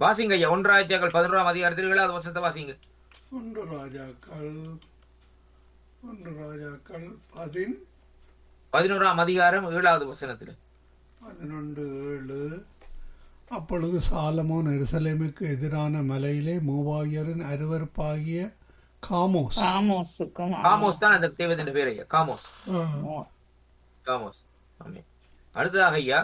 வாசிங்க ஐயா ஒன்றாயிரத்தியாக்கள் பதினோராம் அதிகாரத்தில் ஏழாவது வருஷத்தை வாசிங்க ஒன்று ராஜாக்கள் ஒன்று ராஜாக்கள் பதின் பதினோராம் அதிகாரம் ஏழாவது வசனத்தில் பதினொன்று ஏழு அப்பொழுது சாலமோன் எருசலேமுக்கு எதிரான மலையிலே மூவாயிரின் அருவருப்பாகிய காமோஸ் ஆமோஸுக்கும் காமோஸ் தான் அந்த தேவதின் பேர் ஐயா காமோஸ் ஆ, காமோஸ் ஆமே அடுத்ததாக ஐயா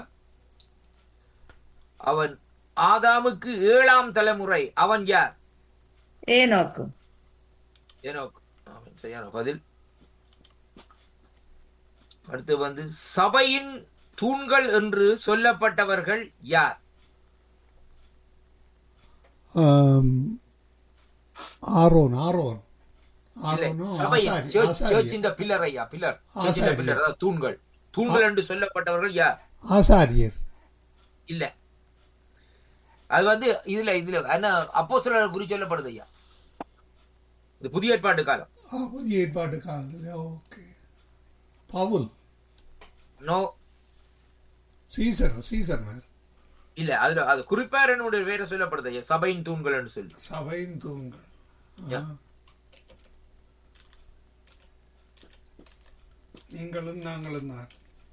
அவன் ஆதாமுக்கு ஏழாம் தலைமுறை அவன் யார் ஏனோக்கு ஏனோக் ஆமென். சரியான பதில் அடுத்து வந்து சபையின் தூண்கள் என்று சொல்லப்பட்டவர்கள் யார் ஆம், ஆரோன் ஆரோன் இல்லை, ஆரோனோ சபையின் ஆசாரி சர்ச்- ஆசாரியர் சர்ச்சின் பில்லர் ஐயா பில்லர் சர்ச்சின் ஆசாரியர். பில்லர் அதாவது தூண்கள் தூண்கள் என்று சொல்லப்பட்டவர்கள் யார் ஆசாரியர் இல்ல அது வந்து இதுல இதுல என்ன அப்போ குறி சொல்லப்படுது ஐயா இது புதிய ஏற்பாட்டு காலம் ஆ, புதிய ஏற்பாட்டு காலத்தில் okay Paul no Caesar Caesar மேர் இல்ல அதுல அது குறிப்பார் என்னுடைய வேற சொல்லப்படுது ஐயா சபையின் தூண்கள் என்று சொல்லி சபையின் தூண்கள் ஆ. யா. நீங்களும் நாங்களும் தான்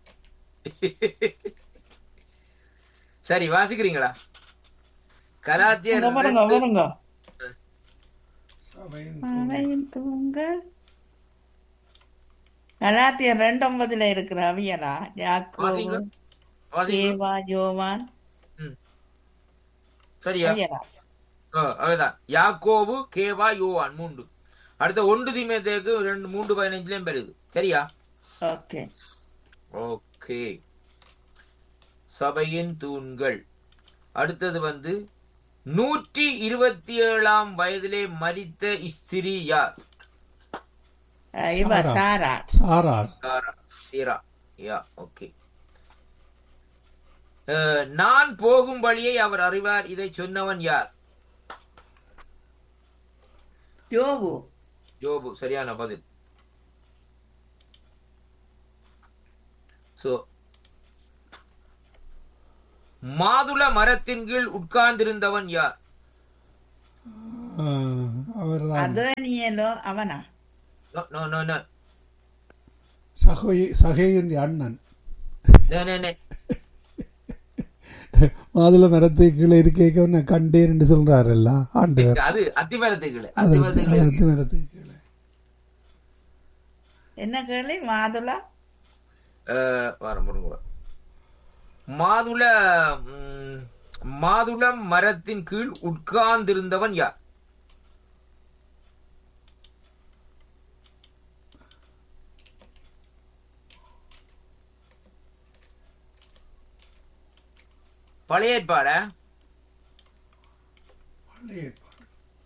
சரி வாசிக்கிறீங்களா கலாத்தியர் வருங்க ரெண்டு- வருங்க சபையின் தூண்கள் அவையின் தூங்கள் கலாத்தியர் ரெண்டு ஒன்பதுல இருக்கிற அவியலா யாக்கோபு வாசிங்க வாசிங்க ஏவா யோவான் சரியா அவியலா ஆ, அதுதான் யாக்கோபு கேவா யோவான் மூன்று அடுத்த ஒன்று தீமேத்தேக்கு ரெண்டு மூன்று பதினஞ்சுலயும் பெறுது சரியா ஓகே ஓகே சபையின் தூண்கள் அடுத்தது வந்து நூற்றி இருபத்தி ஏழாம் வயதிலே மரித்த ஸ்திரீ யார் இவ சாரா. சாரா சாராள் சாரா சீரா யா ஓகே அஹ், நான் போகும் வழியை அவர் அறிவார் இதை சொன்னவன் யார் யோபு யோபு சரியான பதில் சோ மாதுள மரத்தின் கீழ் உட்கார்ந்திருந்தவன் யார் அவர்தான் அதனியலோ அவனா No, no, no, no. சகோய் சகையின் அண்ணன் No, no, no. மாதுள மரத்தை கீழே இருக்க நான் கண்டேன் என்று சொல்றாருல்ல ஆண்டவர் அது அத்திமரத்துக்குள்ள அது அத்திமரத்துக்குள்ள அத்தி மரத்தை கீழே என்ன கேள்வி மாதுளா அஹ், வாரம் பாருங்க வாரம். மாதுள ம், மாதுளம் மரத்தின் கீழ் உட்கார்ந்திருந்தவன் யார் பழைய ஏற்பாட பழைய ஏற்பாடு.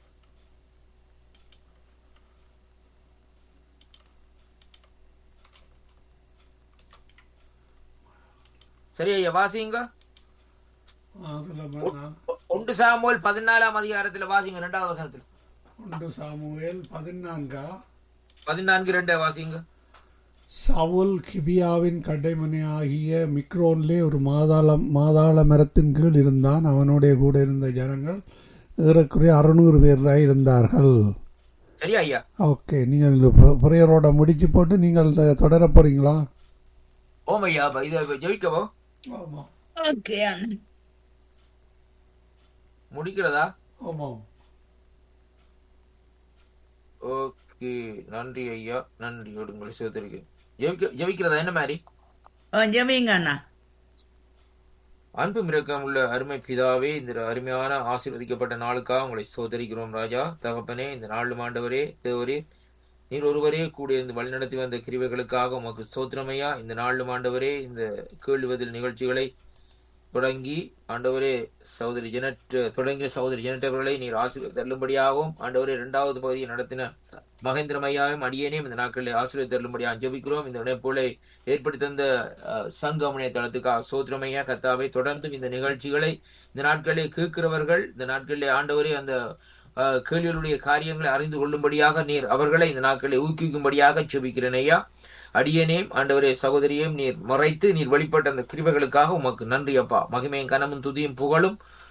சரி ஐயா வாசிங்க மாதுள மரம் ஒன்று சாமுவேல் பதினாலாம் அதிகாரத்துல வாசிங்க ரெண்டாவது வசனத்துல ஒன்று சாமுவேல் பதினான்கா பதினான்கு ரெண்டு வாசிங்க சவுல் கிபியாவின் கடைமனையாகிய மிக்ரோன்லே ஒரு மாதாள மாதாள மரத்தின் கீழ் இருந்தான் அவனுடைய கூட இருந்த ஜனங்கள் ஏறக்குறைய அறுநூறு பேராக இருந்தார்கள் சரியா ஐயா ஓகே நீங்கள் புறையரோட முடிச்சு போட்டு நீங்கள் த- தொடர போறீங்களா ஓம் ஐயா அப்ப இதை ஜெயிக்கவோ ஆமாம் ஓகே முடிக்கிறதா ஆமாம் ஓகே நன்றி ஐயா நன்றி உங்களை சிவத்திற்கு ஜெயிக்க ஜெயிக்கிறதா என்ன மாதிரி ஜெபிங்க அண்ணா அன்பு மிரக்கம் உள்ள அருமை பிதாவே இந்த அருமையான ஆசீர்வதிக்கப்பட்ட நாளுக்காக உங்களை சோதரிக்கிறோம் ராஜா தகப்பனே இந்த நாலு ஆண்டவரே தேவரே நீர் ஒருவரே கூட இருந்து வழிநடத்தி வந்த கிருவைகளுக்காக உமக்கு சோத்திரமையா இந்த நாலு ஆண்டவரே இந்த கேள்விவதில் நிகழ்ச்சிகளை தொடங்கி ஆண்டவரே சகோதரி ஜெனட் தொடங்கிய சகோதரி ஜெனட் அவர்களை நீர் ஆசீர்வாத தள்ளும்படியாகவும் ஆண்டவரே இரண்டாவது பகுதியை நடத்தின மகேந்திரமையாவும் அடியேனையும் இந்த நாட்களில் ஆசீர்வாத தள்ளும்படியாக ஜெபிக்கிறோம் இந்த இணைப்புகளை ஏற்படுத்தி தந்த அஹ், சங்கமனைய தளத்துக்காக சோத்திரமையா கத்தாவை தொடர்ந்து இந்த நிகழ்ச்சிகளை இந்த நாட்களில் கேட்கிறவர்கள் இந்த நாட்களிலே ஆண்டவரே அந்த அஹ், கேள்விகளுடைய காரியங்களை அறிந்து கொள்ளும்படியாக நீர் அவர்களை இந்த நாட்களில் ஊக்குவிக்கும்படியாக ஜெபிக்கிறேன் ஐயா அடியேனேம் ஆண்டவரே சகோதரியையும் நீர் மறைத்து நீர் வெளிப்பட்ட அந்த கிருபைகளுக்காக உமக்கு நன்றி அப்பா மகிமையும் கனமும் துதியும் புகழும்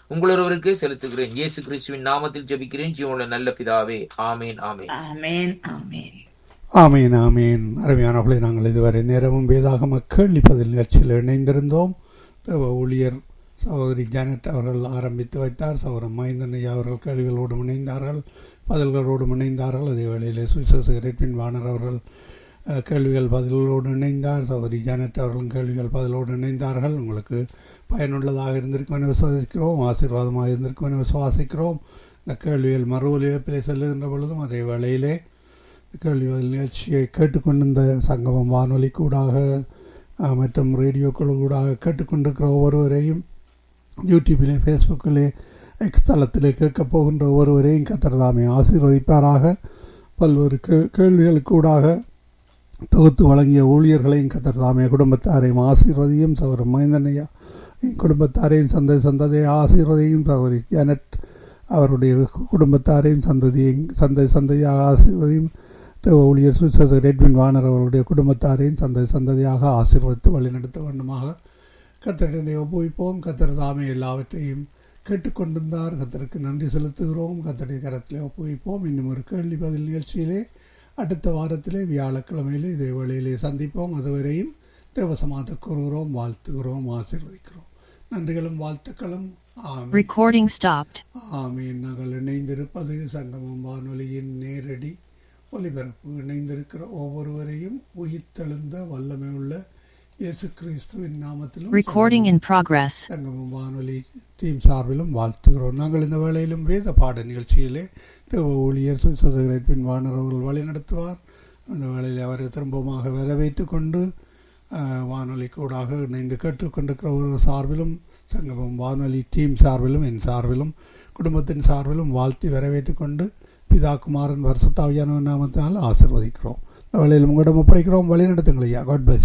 உங்களொருவருக்கு செலுத்துகிறேன் இயேசு கிறிஸ்துவின் நாமத்தில் ஜெபிக்கிறேன் ஜீவனுள்ள நல்ல பிதாவே ஆமேன் ஆமேன் ஆமேன் ஆமேன் ஆமீன் ஆமீன் அருமையானவர்களை நாங்கள் இதுவரை நேரமும் வேதாகம கேள்விப்பதில் நிகழ்ச்சியில் இணைந்திருந்தோம் தேவ ஊழியர் சகோதரி ஜானட் அவர்கள் ஆரம்பித்து வைத்தார் சகோதரன் மைந்தன் ஐயா அவர்கள் கேள்விகளோடு இணைந்தார்கள் பதில்களோடு இணைந்தார்கள் அதே வேளையிலே சுவிசேஷ ரெட்வின் வாணர் அவர்கள் அஹ், கேள்விகள் பதில்களோடு இணைந்தார் சகோதரி ஜானட் அவர்களும் கேள்விகள் பதிலோடு இணைந்தார்கள் உங்களுக்கு பயனுள்ளதாக இருந்திருக்கும் என விசுவாசிக்கிறோம் ஆசீர்வாதமாக இருந்திருக்கும் என விசுவாசிக்கிறோம் இந்த கேள்விகள் மறு ஒலிபரப்பிலே செல்லுகின்ற பொழுதும் அதே வேளையிலே கேள்வி பதில் நிகழ்ச்சியை கேட்டுக்கொண்டிருந்த சங்கமம் வானொலி கூடாக அஹ், மற்றும் ரேடியோக்கள் கூடாக கேட்டுக்கொண்டிருக்கிற ஒவ்வொருவரையும் யூடியூபிலே ஃபேஸ்புக்கிலே எக்ஸ் தளத்திலே கேட்கப் போகின்ற ஒவ்வொருவரையும் கத்திரதாமே ஆசீர்வதிப்பாராக பல்வேறு கே கேள்விகளுக்கூடாக தொகுத்து வழங்கிய ஊழியர்களையும் கத்திரதாமே குடும்பத்தாரையும் ஆசீர்வதியும் சகோதர மைந்தனையா குடும்பத்தாரையும் சந்தை சந்ததியை ஆசீர்வதியும் சகோதரி ஜனட் அவருடைய குடும்பத்தாரையும் சந்ததியையும் சந்தை சந்ததியாக ஆசீர்வதியும் தேவ ஊழியர் சுவிசேஷர் ரெட்வின் வாணர் அவருடைய குடும்பத்தாரையும் சந்தை சந்ததியாக ஆசீர்வதித்து வழிநடத்த வேண்டுமாக கத்தரிடனை ஒப்புவிப்போம் கத்தர் தாமே எல்லாவற்றையும் கேட்டுக்கொண்டிருந்தார் கத்தருக்கு நன்றி செலுத்துகிறோம் கத்தருடைய கரத்திலே ஒப்புவிப்போம் இன்னும் ஒரு கேள்வி பதில் நிகழ்ச்சியிலே அடுத்த வாரத்திலே வியாழக்கிழமையிலே இதே வேளையிலே சந்திப்போம் அதுவரையும் தேவசமாத கூறுகிறோம் வாழ்த்துகிறோம் ஆசீர்வதிக்கிறோம் நன்றிகளும் வாழ்த்துக்களும் ஆமென் Recording stopped. ஆமீன் நாங்கள் இணைந்திருப்பது சங்கமம் வானொலியின் நேரடி ஒலிபரப்பு இணைந்திருக்கிற ஒவ்வொருவரையும் உயிர்த்தெழுந்த வல்லமை உள்ள இயேசு கிறிஸ்துவின் நாமத்திலும் Recording in progress. சங்கமம் வானொலி டீம் சார்பிலும் வாழ்த்துகிறோம் நாங்கள் இந்த வேளையிலும் வேத பாட நிகழ்ச்சியிலே தேவ ஊழியர் சுசகரேற்பின் வானர் அவர்கள் வழி நடத்துவார் அந்த வேளையில் அவரை திரும்பமாக வரவேற்று கொண்டு அஹ், வானொலி கூடாக இணைந்து கேட்டுக்கொண்டிருக்கிற ஒரு சார்பிலும் சங்கமம் வானொலி டீம் சார்பிலும் என் சார்பிலும் குடும்பத்தின் சார்பிலும் வாழ்த்தி வரவேற்று கொண்டு பிதா குமாரன் வருஷத்தாவியான நாமத்தினால் ஆசிர்வதிக்கிறோம் இந்த வேளையில் உங்களிடம் ஒப்படைக்கிறோம் வழி நடத்துங்கள் ஐயா காட் பிளஸ்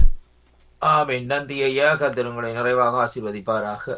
ஆமென் நன்றி ஐயா கர்த்தர் உங்களை நிறைவாக ஆசீர்வதிப்பாராக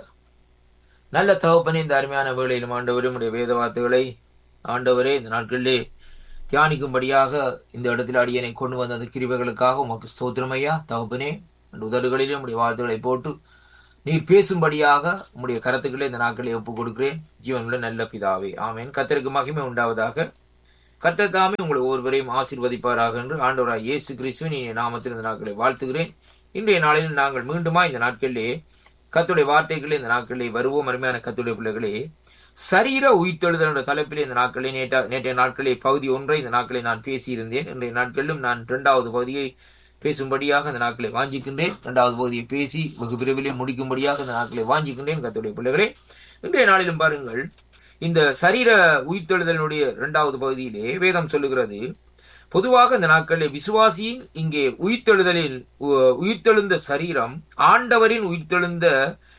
நல்ல தகப்பனே இந்த அருமையான வேளையிலும் ஆண்டவரும் உடைய வேத வார்த்தைகளை ஆண்டவரே இந்த நாட்களிலே தியானிக்கும்படியாக இந்த இடத்தில் அடியனை கொண்டு வந்த அந்த கிருபைகளுக்காக உமக்கு ஸ்தோத்திரம் ஐயா தகப்பனே அந்த உதடுகளிலும் உடைய வார்த்தைகளை போட்டு நீர் பேசும்படியாக உம்முடைய கருத்துக்களை இந்த நாட்களை ஒப்புக் கொடுக்கிறேன் ஜீவனுள்ள நல்ல பிதாவே ஆமென் கர்த்தருக்கு மகிமை உண்டாவதாக கர்த்தர் தாமே உங்களை ஒவ்வொருவரையும் ஆசீர்வதிப்பாராக என்று ஆண்டவராய் இயேசு கிறிஸ்துவின் இனிய நாமத்தில் இந்த நாட்களை வாழ்த்துகிறேன் இன்றைய நாளில் நாங்கள் மீண்டுமா இந்த நாட்களிலே கத்துடைய வார்த்தைகளே இந்த நாட்களிலே வருவோம் அருமையான கத்துடைய பிள்ளைகளே சரீர உயிர்த்தெழுதல் என்ற தலைப்பிலே இந்த நாட்களிலே நேற்ற நேற்றைய நாட்களே பகுதி ஒன்றை இந்த நாட்களை நான் பேசியிருந்தேன் இன்றைய நாட்களிலும் நான் இரண்டாவது பகுதியை பேசும்படியாக இந்த நாட்களை வாஞ்சிக்கின்றேன் இரண்டாவது பகுதியை பேசி வெகு விரைவிலே முடிக்கும்படியாக இந்த நாட்களை வாஞ்சிக்கின்றேன் கத்துடைய பிள்ளைகளே இன்றைய நாளிலும் பாருங்கள் இந்த சரீர உயிர்த்தெழுதலினுடைய இரண்டாவது பகுதியிலே வேதம் சொல்லுகிறது பொதுவாக இந்த நாட்களில் விசுவாசியின் இங்கே உயிர்த்தெழுதலில் உ- உயிர்த்தெழுந்த சரீரம் ஆண்டவரின் உயிர்த்தெழுந்த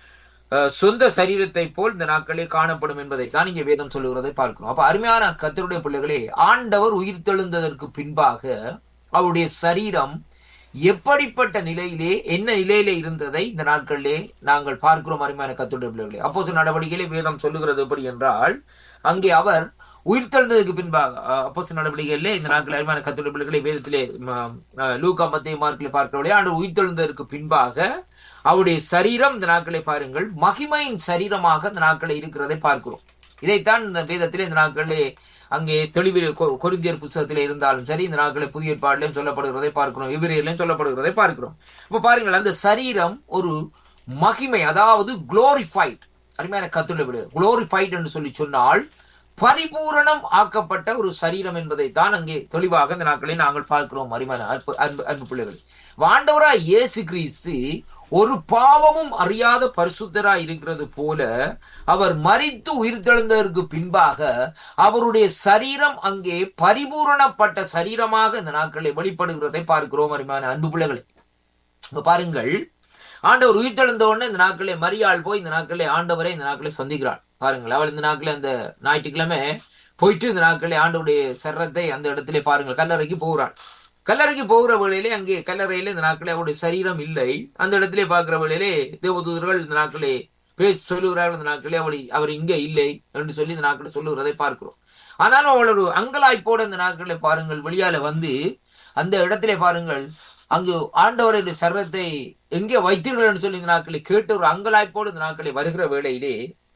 அஹ், சொந்த சரீரத்தை போல் இந்த நாட்களில் காணப்படும் என்பதை தான் இங்கே வேதம் சொல்லுகிறதை பார்க்கிறோம் அப்ப அருமையான கத்தருடைய பிள்ளைகளே ஆண்டவர் உயிர்த்தெழுந்ததற்கு பின்பாக அவருடைய சரீரம் எப்படிப்பட்ட நிலையிலே என்ன நிலையிலே இருந்ததை இந்த நாட்களிலே நாங்கள் பார்க்கிறோம் அருமையான கத்துடைய பிள்ளைகளே அப்போ நடவடிக்கையிலே வேதம் சொல்லுகிறது எப்படி என்றால் அங்கே அவர் உயிர்த்தெழுந்ததுக்கு பின்பாக அப்போஸ் நடவடிக்கைகளிலே இந்த நாட்கள் அருமையான கத்துடைய பிள்ளைகளை வேதத்திலே ம, அஹ், லூக்கா மத்திய மார்க்கிலே பார்க்கிறவர்களே ஆண்டு உயிர்த்தெழுந்ததற்கு பின்பாக அவருடைய சரீரம் இந்த நாட்களை பாருங்கள் மகிமையின் சரீரமாக இந்த நாட்களை இருக்கிறதை பார்க்கிறோம் இதைத்தான் இந்த வேதத்திலே இந்த நாட்களிலே அங்கே தெளிவில் கொ- கொரிந்தியர் புஸ்தகத்திலே இருந்தாலும் சரி இந்த நாட்களில் புதிய ஏற்பாட்டிலையும் சொல்லப்படுகிறதை பார்க்கிறோம் விவரியிலையும் சொல்லப்படுகிறதை பார்க்கிறோம் இப்ப பாருங்கள் அந்த சரீரம் ஒரு மகிமை அதாவது குளோரிஃபைட் அருமையான கத்துள்ள குளோரிஃபைட் என்று சொல்லி சொன்னால் பரிபூரணம் ஆக்கப்பட்ட ஒரு சரீரம் என்பதை தான் அங்கே தெளிவாக இந்த நாட்களில் நாங்கள் பார்க்கிறோம் அருமையான அன்பு அன்பு அன்பு பிள்ளைகள் வாண்டவரா இயேசு கிறிஸ்து ஒரு பாவமும் அறியாத பரிசுத்தராய் இருக்கிறது போல அவர் மரித்து உயிர்த்தெழுந்ததற்கு பின்பாக அவருடைய சரீரம் அங்கே பரிபூரணப்பட்ட சரீரமாக இந்த நாட்களை வெளிப்படுகிறதை பார்க்கிறோம் அருமையான அன்பு பிள்ளைகளை இப்ப பாருங்கள் ஆண்டவர் உயிர்த்தெழுந்த உடனே இந்த நாட்களே மரியாள் போய் இந்த நாட்களே ஆண்டவரை இந்த நாட்களை சந்திக்கிறாள் பாருங்கள் அவள் இந்த நாட்களே அந்த ஞாயிற்றுக்கிழமை போயிட்டு இந்த நாட்களே ஆண்டவருடைய சரத்தை அந்த இடத்திலே பாருங்கள் கல்லறைக்கு போகிறாள் கல்லறைக்கு போகிற வேளையிலே அங்கே கல்லறையிலே இந்த நாட்களே அவருடைய சரீரம் இல்லை அந்த இடத்திலே பார்க்கிற வேளையிலே தேவதூதர்கள் இந்த நாட்களே பேசி சொல்லுகிறார்கள் இந்த நாட்களே அவளை அவர் இங்கே இல்லை என்று சொல்லி இந்த நாட்களை சொல்லுகிறதை பார்க்கிறோம் ஆனாலும் அவள் ஒரு அங்கலாய்ப்போட இந்த நாட்களை பாருங்கள் வெளியால வந்து அந்த இடத்திலே பாருங்கள் அங்கு ஆண்டவருடைய சர்வத்தை எங்கே வைத்தீர்கள் என்று சொல்லி இந்த நாட்களை கேட்டு ஒரு அங்கலாய்ப்போடு இந்த நாட்களை வருகிற வேளையிலே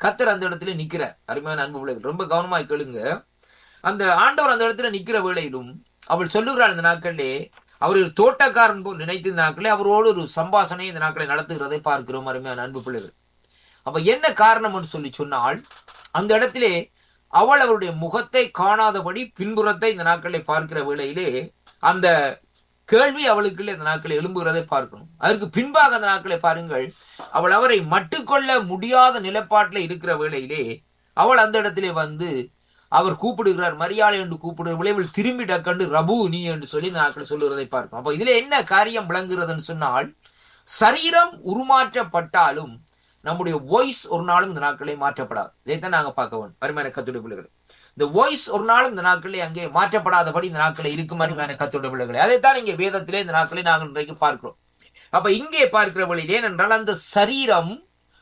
கத்தர் அந்த இடத்துல நிக்கிறார் அருமையான அன்பு பிள்ளைகள் ரொம்ப கவனமா கேளுங்க அந்த ஆண்டவர் அந்த இடத்துல நிக்கிற வேளையிலும் அவள் சொல்லுகிறாள் இந்த நாட்களிலே அவர் ஒரு தோட்டக்காரன் போல் நினைத்த இந்த நாட்களே அவரோடு ஒரு சம்பாஷணை இந்த நாட்களை நடத்துகிறதை பார்க்கிறோம் அருமையான அன்பு பிள்ளைகள் அப்ப என்ன காரணம் என்று சொல்லி சொன்னால் அந்த இடத்திலே அவள் அவருடைய முகத்தை காணாதபடி பின்புறத்தை இந்த நாட்களை பார்க்கிற வேளையிலே அந்த கேள்வி அவளுக்குள்ள இந்த நாட்களை எழும்புகிறதை பார்க்கணும் அதற்கு பின்பாக அந்த நாட்களை பாருங்கள் அவள் அவரை மட்டுக்கொள்ள முடியாத நிலைப்பாட்டில் இருக்கிற வேளையிலே அவள் அந்த இடத்திலே வந்து அவர் கூப்பிடுகிறார் மரியாதை என்று கூப்பிடுகிற விளைவில் திரும்பி டக்கண்டு ரபு நீ என்று சொல்லி இந்த நாட்களை சொல்லுகிறதை பார்க்கணும் அப்ப இதுல என்ன காரியம் விளங்குகிறதுன்னு சொன்னால் சரீரம் உருமாற்றப்பட்டாலும் நம்முடைய வாய்ஸ் ஒரு நாளும் இந்த நாட்களை மாற்றப்படாது இதைத்தான் நாங்க பார்க்க வேண்டும் அருமையான கத்துடைய பிள்ளைகள் இந்த வாய்ஸ் ஒரு நாளும் இந்த நாட்களிலே அங்கே மாற்றப்படாதபடி இந்த நாட்களை இருக்கும் அருமையான கத்துடைய பிள்ளைகளை அதைத்தான் இங்கே வேதத்திலே இந்த நாட்களை நாங்கள் இன்றைக்கு பார்க்கிறோம் அப்ப இங்கே பார்க்கிற வழியில் ஏனென்றால் அந்த சரீரம்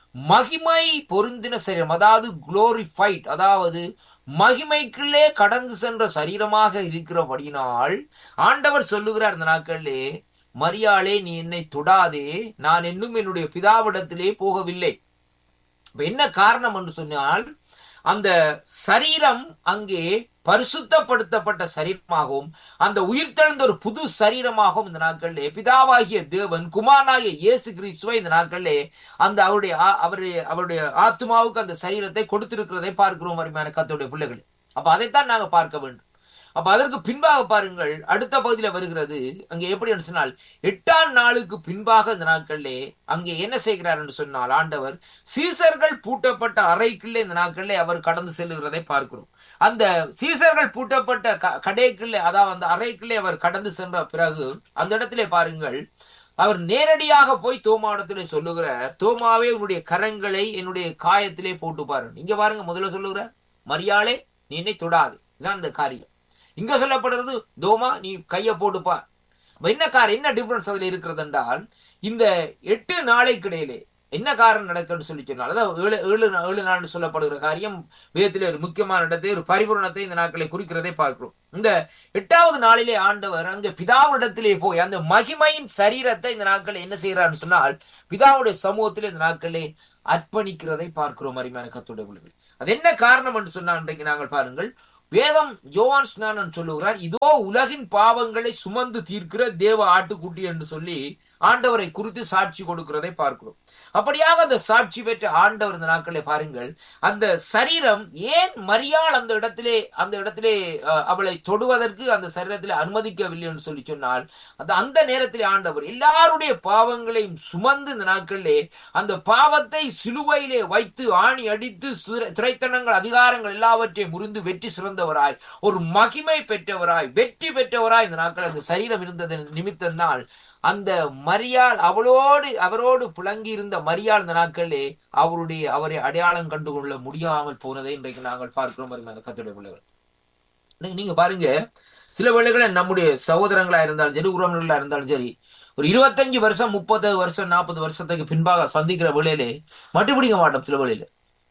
மகிமை பொருந்தின சரீரம் அதாவது குளோரிஃபைட் அதாவது மகிமைக்குள்ளே கடந்து சென்ற சரீரமாக இருக்கிறபடியினால் ஆண்டவர் சொல்லுகிறார் இந்த நாட்களிலே மரியாளே நீ என்னை தொடாதே நான் இன்னும் என்னுடைய பிதாவிடத்திலே போகவில்லை இப்ப என்ன காரணம் என்று சொன்னால் அந்த சரீரம் அங்கே பரிசுத்தப்படுத்தப்பட்ட சரீரமாகவும் அந்த உயிர்த்தெழுந்த ஒரு புது சரீரமாகவும் இந்த நாட்களிலே பிதாவாகிய தேவன் குமாரனாகிய இயேசு கிறிஸ்துவை இந்த நாட்களிலே அந்த அவருடைய ஆ- அவருடைய அவருடைய ஆத்மாவுக்கு அந்த சரீரத்தை கொடுத்திருக்கிறதை பார்க்கிறோம் அருமையான கத்தோடைய பிள்ளைகள் அப்ப அதைத்தான் நாங்க பார்க்க வேண்டும் அப்ப அதற்கு பின்பாக பாருங்கள் அடுத்த பகுதியில வருகிறது அங்கே எப்படி என்று சொன்னால் எட்டாம் நாளுக்கு பின்பாக இந்த நாட்களிலே அங்கே என்ன செய்கிறார் என்று சொன்னால் ஆண்டவர் சீசர்கள் பூட்டப்பட்ட அறைக்குள்ளே இந்த நாட்களிலே அவர் கடந்து செல்லுகிறதை பார்க்கிறோம் அந்த சீசர்கள் பூட்டப்பட்ட க- கடைக்குள்ளே அதாவது அந்த அறைக்குள்ளே அவர் கடந்து சென்ற பிறகு அந்த இடத்திலே பாருங்கள் அவர் நேரடியாக போய் தோமாவிடத்திலே சொல்லுகிறார் தோமாவே உன்னுடைய கரங்களை என்னுடைய காயத்திலே போட்டு பாருங்க இங்க பாருங்க முதல்ல சொல்லுகிறார் மரியாளே நீ என்னை தொடாது இதான் அந்த காரியம் இங்க சொல்லப்படுறது தோமா நீ கைய போட்டு பார் அப்ப என்ன கார் என்ன டிஃபரன்ஸ் அதுல இருக்கிறது என்றால் இந்த எட்டு நாளைக்கு இடையிலே என்ன காரணம் நடக்குன்னு சொல்லி சொன்னால் அதாவது ஏழு ஏழு நா- ஏழு நாள் சொல்லப்படுகிற காரியம் வேதத்திலே ஒரு முக்கியமான இடத்தை ஒரு பரிபூரணத்தை இந்த நாட்களை குறிக்கிறதை பார்க்கிறோம் இந்த எட்டாவது நாளிலே ஆண்டவர் அங்க பிதாவிடத்திலே போய் அந்த மகிமையின் சரீரத்தை இந்த நாட்களை என்ன செய்யறாருன்னு சொன்னால் பிதாவுடைய சமூகத்திலே இந்த நாட்களே அர்ப்பணிக்கிறதை பார்க்கிறோம் அருமையான கத்துடைய பிள்ளைகள் அது என்ன காரணம் என்று சொன்னால் இன்றைக்கு நாங்கள் பாருங்கள் வேதம் யோவான் ஸ்நானன் சொல்லுகிறார் இதோ உலகின் பாவங்களை சுமந்து தீர்க்கிற தேவ ஆட்டுக்குட்டி என்று சொல்லி ஆண்டவரை குறித்து சாட்சி கொடுக்கிறதை பார்க்கிறோம் அப்படியாக அந்த சாட்சி பெற்ற ஆண்டவர் இந்த நாட்களை பாருங்கள் அந்த சரீரம் ஏன் மரியாள் அந்த இடத்திலே அந்த இடத்திலே அஹ், அவளை தொடுவதற்கு அந்த சரீரத்திலே அனுமதிக்கவில்லை என்று சொல்லி சொன்னால் அந்த அந்த நேரத்திலே ஆண்டவர் எல்லாருடைய பாவங்களையும் சுமந்து இந்த நாட்களிலே அந்த பாவத்தை சிலுவையிலே வைத்து ஆணி அடித்து சுர- துரைத்தனங்கள் அதிகாரங்கள் எல்லாவற்றையும் முறிந்து வெற்றி சிறந்தவராய் ஒரு மகிமை பெற்றவராய் வெற்றி பெற்றவராய் இந்த நாட்கள் அந்த சரீரம் இருந்ததன் நிமித்தம்தான் அந்த மரியாள் அவளோடு அவரோடு புழங்கி இருந்த மரியாள் இந்த நாட்களிலே அவருடைய அவரை அடையாளம் கண்டு கொள்ள முடியாமல் போனதை இன்றைக்கு நாங்கள் பார்க்கிறோம் அருமையான கத்துடைய பிள்ளைகள் நீங்க- நீங்க பாருங்க சில வேளைகளில் நம்முடைய சகோதரங்களா இருந்தாலும் சரி உறவினர்களா இருந்தாலும் சரி ஒரு இருபத்தஞ்சு வருஷம் முப்பது வருஷம் நாற்பது வருஷத்துக்கு பின்பாக சந்திக்கிற வேளையிலே மட்டுப்பிடிக்க மாட்டோம் சில வேளையில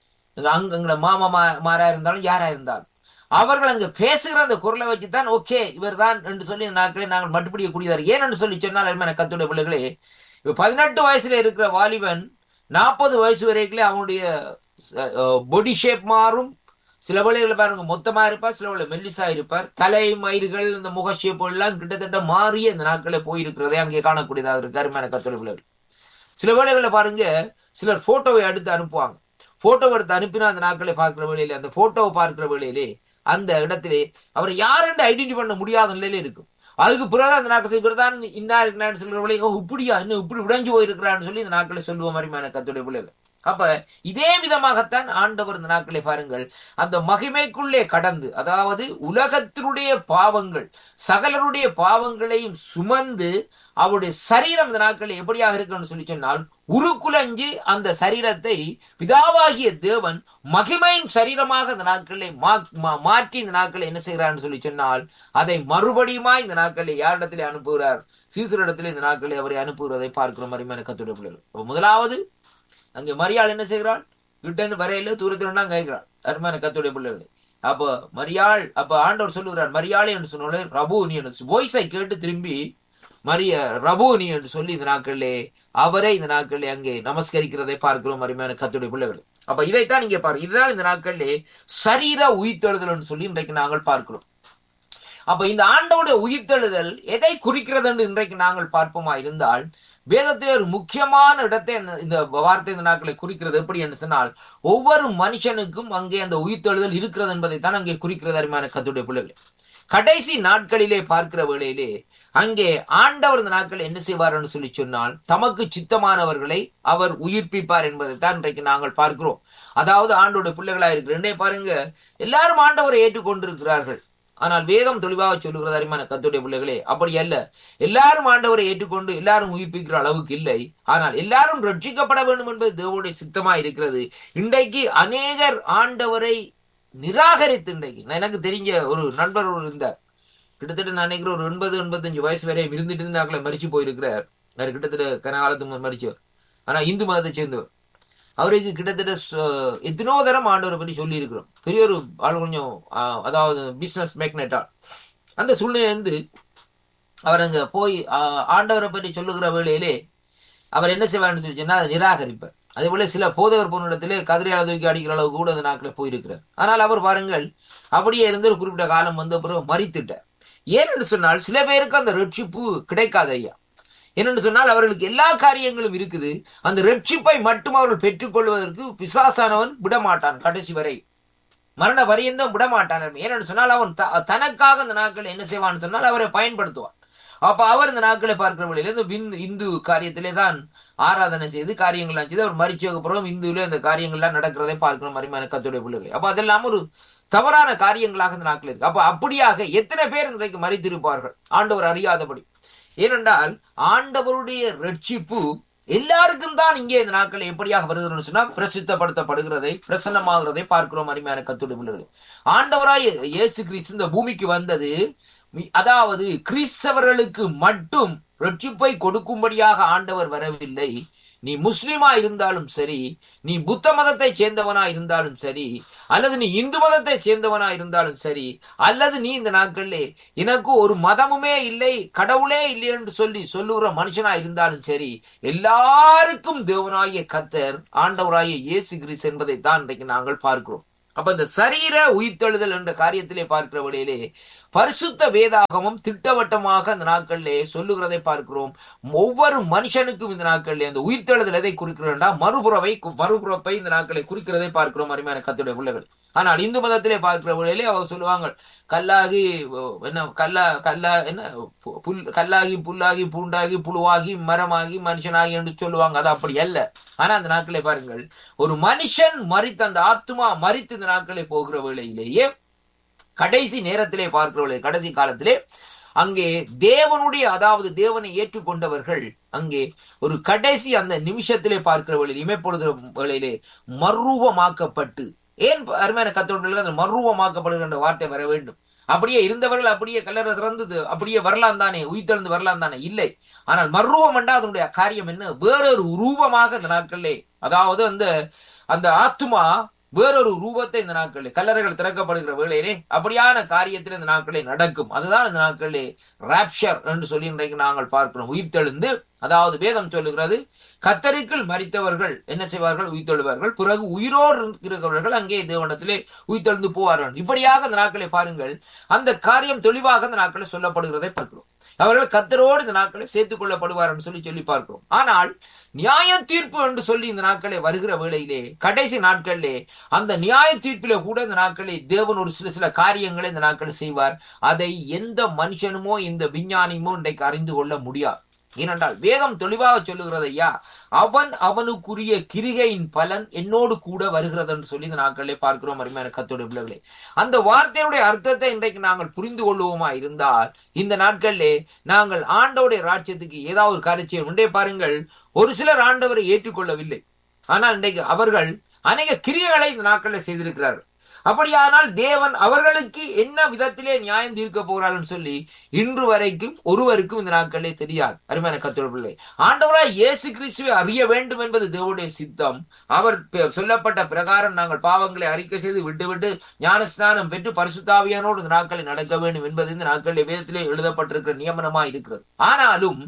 அங்க அங்க மாமா மா- மாரா இருந்தாலும் யாரா இருந்தாலும் அவர்கள் அங்க பேசுகிற அந்த குரலை வச்சுதான் ஓகே இவர்தான் என்று சொல்லி இந்த நாட்களே நாங்கள் மட்டுப்பிடிக்கக்கூடியதார் ஏன் என்று சொல்லி சொன்னால் அருமையான கத்துடைய பிள்ளைகளே இப்ப பதினெட்டு வயசுல இருக்கிற வாலிபன் நாற்பது வயசு வரைக்கும் அவனுடைய பொடி ஷேப் மாறும் சில வேளைகள் பாருங்க மொத்தமா இருப்பார் சில வேளை மெல்லிசா இருப்பார் தலை மயிர்கள் இந்த முக ஷேப் எல்லாம் கிட்டத்தட்ட மாறிய இந்த நாட்களே போயிருக்கிறதே அங்கே காணக்கூடியதாக இருக்கு அருமையான கத்துடைய பிள்ளைகள் சில வேளைகளில் பாருங்க சிலர் போட்டோவை எடுத்து அனுப்புவாங்க போட்டோ எடுத்து அனுப்பினா அந்த நாட்களை பார்க்கிற வேளையிலே அந்த போட்டோவை பார்க்கிற வேளையிலே அந்த இடத்திலே அவரை யாரென்று ஐடென்டி பண்ண முடியாத நிலையில இருக்கும் அதுக்கு பிறகு அந்த நாட்கள் இவர்தான் இன்னா இருக்கிறான்னு சொல்ற வேலையை "ஓ, இப்படியா இன்னும் இப்படி விடைஞ்சு போயிருக்கிறான்னு சொல்லி இந்த நாட்களை சொல்லுவோம் அருமையான கத்துடைய பிள்ளைகள் அப்ப இதே விதமாகத்தான் ஆண்டவர் இந்த நாட்களை பாருங்கள் அந்த மகிமைக்குள்ளே கடந்து அதாவது உலகத்தினுடைய பாவங்கள் சகலருடைய பாவங்களையும் சுமந்து அவருடைய சரீரம் இந்த நாட்களில் எப்படியாக இருக்குன்னு சொல்லி சொன்னால் உருக்குலைஞ்சு அந்த சரீரத்தை பிதாவாகிய தேவன் மகிமையின் சரீரமாக இந்த நாட்களை மா- மா- மாற்றி இந்த நாட்களை என்ன செய்கிறார்னு சொல்லி சொன்னால் அதை மறுபடியுமா இந்த நாட்களை யாரிடத்திலே அனுப்புகிறார் சீசரிடத்திலே இந்த நாட்களை அவரை அனுப்புகிறதை பார்க்கிறோம் அருமையான கத்துடைய பிள்ளைகள் அப்ப முதலாவது அங்கே மரியாள் என்ன செய்கிறாள் கிட்ட இருந்து வரையில தூரத்துல தான் கேட்கிறாள் அருமையான கத்துடைய பிள்ளைகள் அப்ப மரியாள் அப்ப ஆண்டவர் சொல்லுகிறார் மரியாளை என்று சொன்னோட ரபு நீ வாய்ஸை கேட்டு திரும்பி மரிய ரபூனி என்று சொல்லி இந்த நாட்களிலே அவரை இந்த நாட்களிலே அங்கே நமஸ்கரிக்கிறதை பார்க்கிறோம் அருமையான கத்துடைய பிள்ளைகள் அப்ப இதைத்தான் நீங்க பாருங்க இதுதான் இந்த நாட்களிலே சரீர உயிர்த்தெழுதல் சொல்லி இன்றைக்கு நாங்கள் பார்க்கிறோம் அப்ப இந்த ஆண்டோட உயிர்த்தெழுதல் எதை குறிக்கிறது என்று இன்றைக்கு நாங்கள் பார்ப்போமா இருந்தால் வேதத்திலே ஒரு முக்கியமான இடத்தை இந்த- இந்த வார்த்தை இந்த நாட்களை குறிக்கிறது எப்படி என்று சொன்னால் ஒவ்வொரு மனுஷனுக்கும் அங்கே அந்த உயிர்த்தெழுதல் இருக்கிறது என்பதை தான் அங்கே குறிக்கிறது அருமையான கத்துடைய பிள்ளைகளே கடைசி நாட்களிலே பார்க்கிற வேளையிலே அங்கே ஆண்டவர் இந்த நாட்கள் என்ன செய்வார் என்று சொல்லி சொன்னால் தமக்கு சித்தமானவர்களை அவர் உயிர்ப்பிப்பார் என்பதை தான் இன்றைக்கு நாங்கள் பார்க்கிறோம் அதாவது ஆண்டோட பிள்ளைகளா இருக்கு ரெண்டே பாருங்க எல்லாரும் ஆண்டவரை ஏற்றுக்கொண்டிருக்கிறார்கள் ஆனால் வேதம் தெளிவாக சொல்லுகிறது அருமையான கத்துடைய பிள்ளைகளே அப்படி அல்ல எல்லாரும் ஆண்டவரை ஏற்றுக்கொண்டு எல்லாரும் உயிர்ப்பிக்கிற அளவுக்கு இல்லை ஆனால் எல்லாரும் ரட்சிக்கப்பட வேண்டும் என்பது தேவனுடைய சித்தமா இருக்கிறது இன்றைக்கு அநேகர் ஆண்டவரை நிராகரித்து இன்றைக்கு நான் எனக்கு தெரிஞ்ச ஒரு நண்பர் ஒரு இருந்தார் கிட்டத்தட்ட நான் நினைக்கிறேன் ஒரு எண்பது எண்பத்தஞ்சு வயசு வரை இருந்துட்டு நாக்களை மறிச்சு போயிருக்கிறார் அவர் கிட்டத்தட்ட கனகாலத்து முன் மறிச்சவர் ஆனா இந்து மதத்தை சேர்ந்தவர் அவருக்கு கிட்டத்தட்ட ச- எத்தனோ தரம் ஆண்டவரை பற்றி சொல்லி இருக்கிறோம் பெரிய ஒரு ஆள் கொஞ்சம் ஆ, அதாவது பிசினஸ் மேக்னெட்டா அந்த சூழ்நிலை வந்து அவர் அங்க போய் ஆ, ஆண்டவரை பற்றி சொல்லுகிற வேளையிலே அவர் என்ன செய்வார்னு சொல்லி சொன்னா அதை நிராகரிப்பார் அதே போல சில போதவர் போனிடத்திலே கதிரையால தூக்கி அடிக்கிற அளவுக்கு கூட அந்த நாட்களில் போயிருக்கிறார் ஆனால் அவர் பாருங்கள் அப்படியே இருந்து ஒரு குறிப்பிட்ட காலம் வந்த பிறகு மறித்துட்டார் ஏனென்று சொன்னால் சில பேருக்கு அந்த ரட்சிப்பு கிடைக்காது ஐயா ஏனென்று சொன்னால் அவர்களுக்கு எல்லா காரியங்களும் இருக்குது அந்த ரட்சிப்பை மட்டும் அவர்கள் பெற்றுக்கொள்வதற்கு பிசாசானவன் விடமாட்டான் கடைசி வரை மரண பரியந்தம் விடமாட்டான் ஏனென்று சொன்னால் அவன் த- தனக்காக அந்த நாட்களை என்ன செய்வான்னு சொன்னால் அவரை பயன்படுத்துவான் அப்ப அவர் இந்த நாட்களை பார்க்கிற வழியில இந்த விந்து- இந்து காரியத்திலே தான் ஆராதனை செய்து காரியங்கள்லாம் செய்து அவர் மறிச்சதுக்கு அப்புறம் இந்துல இந்த காரியங்கள்லாம் நடக்கிறதை பார்க்கிறோம் மரிமான கத்துடைய பிள்ளைகளை அப்ப அதெல்லாம் ஒரு தவறான காரியங்களாக இந்த நாட்கள் இருக்கு அப்ப அப்படியாக எத்தனை பேர் இன்றைக்கு மறித்திருப்பார்கள் ஆண்டவர் அறியாதபடி ஏனென்றால் ஆண்டவருடைய ரட்சிப்பு எல்லாருக்கும் தான் இங்கே இந்த நாட்கள் எப்படியாக வருகிறது சொன்னா பிரசித்தப்படுத்தப்படுகிறதை பிரசன்னமாகிறதை பார்க்கிறோம் அருமையான கத்துடைய பிள்ளைகளை ஆண்டவராய் இயேசு கிறிஸ்து இந்த பூமிக்கு வந்தது மி- அதாவது கிறிஸ்தவர்களுக்கு மட்டும் ரட்சிப்பை கொடுக்கும்படியாக ஆண்டவர் வரவில்லை நீ முஸ்லிமா இருந்தாலும் சரி நீ புத்த மதத்தை சேர்ந்தவனா இருந்தாலும் சரி அல்லது நீ இந்து மதத்தை சேர்ந்தவனா இருந்தாலும் சரி அல்லது நீ இந்த நாட்களிலே எனக்கு ஒரு மதமுமே இல்லை கடவுளே இல்லை என்று சொல்லி சொல்லுகிற மனுஷனா இருந்தாலும் சரி எல்லாருக்கும் தேவனாகிய கத்தர் ஆண்டவராகிய இயேசு கிறிஸ்து என்பதை தான் இன்றைக்கு நாங்கள் பார்க்கிறோம் அப்ப இந்த சரீர உயிர்த்தெழுதல் என்ற காரியத்திலே பார்க்கிற வழியிலே பரிசுத்த வேதாகமும் திட்டவட்டமாக அந்த நாட்களிலே சொல்லுகிறதை பார்க்கிறோம் ஒவ்வொரு மனுஷனுக்கும் இந்த நாட்களிலே அந்த உயிர்த்தெழுதல் எதை குறிக்கிறா மறுபுறவை மறுபுறப்பை இந்த நாட்களை குறிக்கிறதை பார்க்கிறோம் அருமையான கத்துடைய பிள்ளைகள் ஆனால் இந்து மதத்திலே பார்க்கிற வழியிலே அவர் சொல்லுவாங்க கல்லாகி அஹ், என்ன கல்லா கல்லா என்ன பு- புல் கல்லாகி புல்லாகி பூண்டாகி புழுவாகி மரமாகி மனுஷனாகி என்று சொல்லுவாங்க அது அப்படி அல்ல ஆனா அந்த நாட்களை பாருங்கள் ஒரு மனுஷன் மறித்து அந்த ஆத்மா மறித்து இந்த நாட்களை போகிற வேளையிலேயே கடைசி நேரத்திலே பார்க்கிறவர்களே கடைசி காலத்திலே அங்கே தேவனுடைய அதாவது தேவனை ஏற்றுக்கொண்டவர்கள் அங்கே ஒரு கடைசி அந்த நிமிஷத்திலே பார்க்கிற வேளையில் இமைப்பொழுது வேளையிலே மர்ரூபமாக்கப்பட்டு ஏன் அருமையான கத்தோடு அந்த மர்ரூபமாக்கப்படுகின்ற வார்த்தை வர வேண்டும் அப்படியே இருந்தவர்கள் அப்படியே கல்லறை திறந்தது அப்படியே வரலாம் தானே உயிர்த்தெழுந்து வரலாம் தானே இல்லை ஆனால் மர்ரூபம் என்றால் அதனுடைய காரியம் என்ன வேறொரு ரூபமாக இந்த நாட்களிலே அதாவது அந்த அந்த ஆத்துமா வேறொரு ரூபத்தை இந்த நாட்களில் கல்லறைகள் திறக்கப்படுகிற வேளையிலே அப்படியான காரியத்தில் இந்த நாட்களில் நடக்கும் அதுதான் இந்த நாட்களிலே ராப்ஷர் என்று சொல்லி இன்றைக்கு நாங்கள் பார்க்கிறோம் உயிர்த்தெழுந்து அதாவது வேதம் சொல்லுகிறது கத்தரிக்குள் மறித்தவர்கள் என்ன செய்வார்கள் உயிர்த்தெழுவார்கள் பிறகு உயிரோடு இருக்கிறவர்கள் அங்கே தேவனத்திலே உயிர்த்தெழுந்து போவார்கள் இப்படியாக அந்த நாட்களை பாருங்கள் அந்த காரியம் தெளிவாக அந்த நாட்களில் சொல்லப்படுகிறதை பார்க்கிறோம் அவர்கள் கத்தரோடு இந்த நாட்களை சேர்த்துக் கொள்ளப்படுவார் என்று சொல்லி சொல்லி பார்க்கிறோம் ஆனால் நியாய தீர்ப்பு என்று சொல்லி இந்த நாட்களே வருகிற வேளையிலே கடைசி நாட்களிலே அந்த நியாய தீர்ப்பிலே கூட இந்த நாட்களில் தேவன் ஒரு சில சில காரியங்களை இந்த நாட்களில் செய்வார் அதை எந்த மனுஷனுமோ இந்த விஞ்ஞானியுமோ இன்றைக்கு அறிந்து கொள்ள முடியாது ஏனென்றால் வேதம் தெளிவாக சொல்லுகிறது ஐயா அவன் அவனுக்குரிய கிரிகையின் பலன் என்னோடு கூட வருகிறது என்று சொல்லி இந்த நாட்களிலே பார்க்கிறோம் அருமையான கத்தோட பிள்ளைகளே அந்த வார்த்தையுடைய அர்த்தத்தை இன்றைக்கு நாங்கள் புரிந்து கொள்வோமா இருந்தால் இந்த நாட்களிலே நாங்கள் ஆண்டோடைய ராஜ்யத்துக்கு ஏதாவது ஒரு காரியம் உண்டே பாருங்கள் ஒரு சிலர் ஆண்டவரை ஏற்றுக்கொள்ளவில்லை ஆனால் இன்றைக்கு அவர்கள் அநேக கிரியைகளை இந்த நாட்களில் செய்திருக்கிறார்கள் அப்படியானால் தேவன் அவர்களுக்கு என்ன விதத்திலே நியாயம் தீர்க்க போகிறார்கள் சொல்லி இன்று வரைக்கும் ஒருவருக்கும் இந்த நாட்களே தெரியாது அருமையான கத்தோட பிள்ளை ஆண்டவராய் இயேசு கிறிஸ்துவை அறிய வேண்டும் என்பது தேவனுடைய சித்தம் அவர் பெ- சொல்லப்பட்ட பிரகாரம் நாங்கள் பாவங்களை அறிக்கை செய்து விட்டுவிட்டு ஞானஸ்நானம் பெற்று பரிசுத்தாவியானோடு இந்த நாட்களில் நடக்க வேண்டும் என்பது இந்த நாட்களில் வேதத்திலே எழுதப்பட்டிருக்கிற நியமனமா இருக்கிறது ஆனாலும்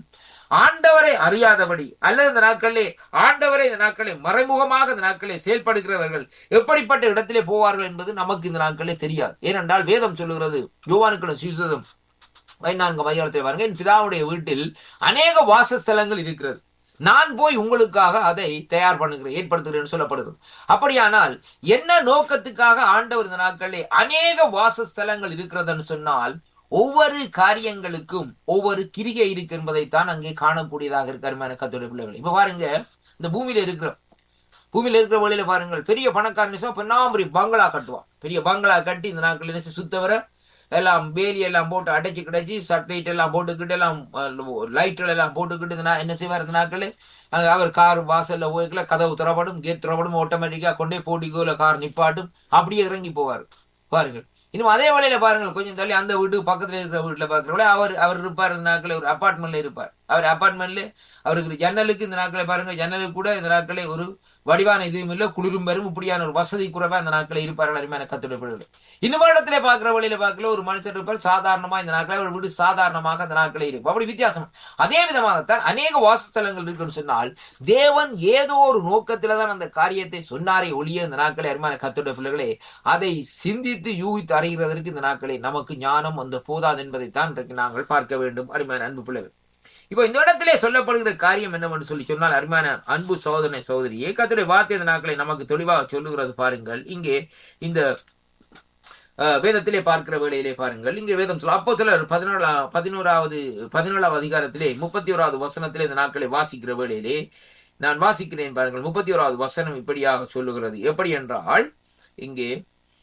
ஆண்டவரை அறியாதபடி அல்லது இந்த நாட்களிலே ஆண்டவரை இந்த நாட்களை மறைமுகமாக இந்த நாட்களை செயல்படுகிறவர்கள் எப்படிப்பட்ட இடத்திலே போவார்கள் என்பது நமக்கு இந்த நாட்களே தெரியாது ஏனென்றால் வேதம் சொல்லுகிறது யோவானுக்கள சுவிசேஷம் பதினான்கு மையத்தில் பாருங்க என் பிதாவுடைய வீட்டில் அநேக வாசஸ்தலங்கள் இருக்கிறது நான் போய் உங்களுக்காக அதை தயார் பண்ணுகிறேன் ஏற்படுத்துகிறேன் சொல்லப்படுகிறது அப்படியானால் என்ன நோக்கத்துக்காக ஆண்டவர் இந்த நாட்களிலே அநேக வாசஸ்தலங்கள் இருக்கிறதுன்னு சொன்னால் ஒவ்வொரு காரியங்களுக்கும் ஒவ்வொரு கிரிகை இருக்கு என்பதைத்தான் அங்கே காணக்கூடியதாக இருக்கு அருமையான கத்தோடைய பிள்ளைகள் இப்ப பாருங்க இந்த பூமியில இருக்கிற பூமியில இருக்கிற வழியில பாருங்கள் பெரிய பணக்காரன் பெண்ணாமரி பங்களா கட்டுவான் பெரிய பங்களா கட்டி இந்த நாட்கள் என்ன செய்ய, சுத்தவரை எல்லாம் வேலி எல்லாம் போட்டு அடைச்சு கிடைச்சி சட்லைட் எல்லாம் போட்டுக்கிட்டு எல்லாம் லைட்டுகள் எல்லாம் போட்டுக்கிட்டு இந்த நா- என்ன செய்வார் இந்த நாட்கள் அங்க அவர் கார் வாசல்ல போய்க்கல கதவு திறப்படும் கேட் திறப்படும் ஆட்டோமேட்டிக்கா கொண்டே போட்டிக்கோல கார் நிப்பாட்டும் அப்படியே இறங்கி போவார் பாருங்கள் இன்னும் அதே வழியில பாருங்கள் கொஞ்சம் தள்ளி அந்த வீட்டு பக்கத்துல இருக்கிற வீட்டுல பாக்குறவங்கள அவர் அவர் இருப்பார் இந்த நாட்களே ஒரு அபார்ட்மெண்ட்ல இருப்பார் அவர் அபார்ட்மெண்ட்ல அவருக்கு ஜன்னலுக்கு இந்த நாட்களை பாருங்க ஜன்னலுக்கு கூட இந்த நாட்களே ஒரு வடிவான இதுவும் இல்ல குளிரும் பெரும் இப்படியான ஒரு வசதி குறைவா இந்த நாட்களை இருப்பார்கள் அருமையான கத்துடைய பிள்ளைகள் இன்னும் இடத்துல பாக்குற வழியில பார்க்கல ஒரு மனுஷர் இருப்பார் சாதாரணமா இந்த நாட்களை ஒரு வீடு சாதாரணமாக அந்த நாட்களே இருக்கும் அப்படி வித்தியாசம் அதே விதமாகத்தான் அநேக வாசஸ்தலங்கள் இருக்குன்னு சொன்னால் தேவன் ஏதோ ஒரு நோக்கத்துல தான் அந்த காரியத்தை சொன்னாரே ஒளிய இந்த நாட்களை அருமையான கத்துடைய பிள்ளைகளே அதை சிந்தித்து யூகித்து அறிகிறதற்கு இந்த நாட்களை நமக்கு ஞானம் அந்த போதாது என்பதைத்தான் இன்றைக்கு நாங்கள் பார்க்க வேண்டும் அருமையான அன்பு பிள்ளைகள் இப்போ இந்த இடத்திலே சொல்லப்படுகிற காரியம் என்னவென்று சொல்லி சொன்னால் அருமையான அன்பு சோதனை சோதரியே கத்துடைய வார்த்தை இந்த நாட்களை நமக்கு தெளிவாக சொல்லுகிறது பாருங்கள் இங்கே இந்த அஹ், வேதத்திலே பார்க்கிற வேளையிலே பாருங்கள் இங்கே வேதம் சொல்ல அப்போ சிலர் பதினோரா பதினோராவது பதினேழாவது அதிகாரத்திலே முப்பத்தி ஓராவது வசனத்திலே இந்த நாட்களை வாசிக்கிற வேளையிலே நான் வாசிக்கிறேன் பாருங்கள் முப்பத்தி ஓராவது வசனம் இப்படியாக சொல்லுகிறது எப்படி என்றால் இங்கே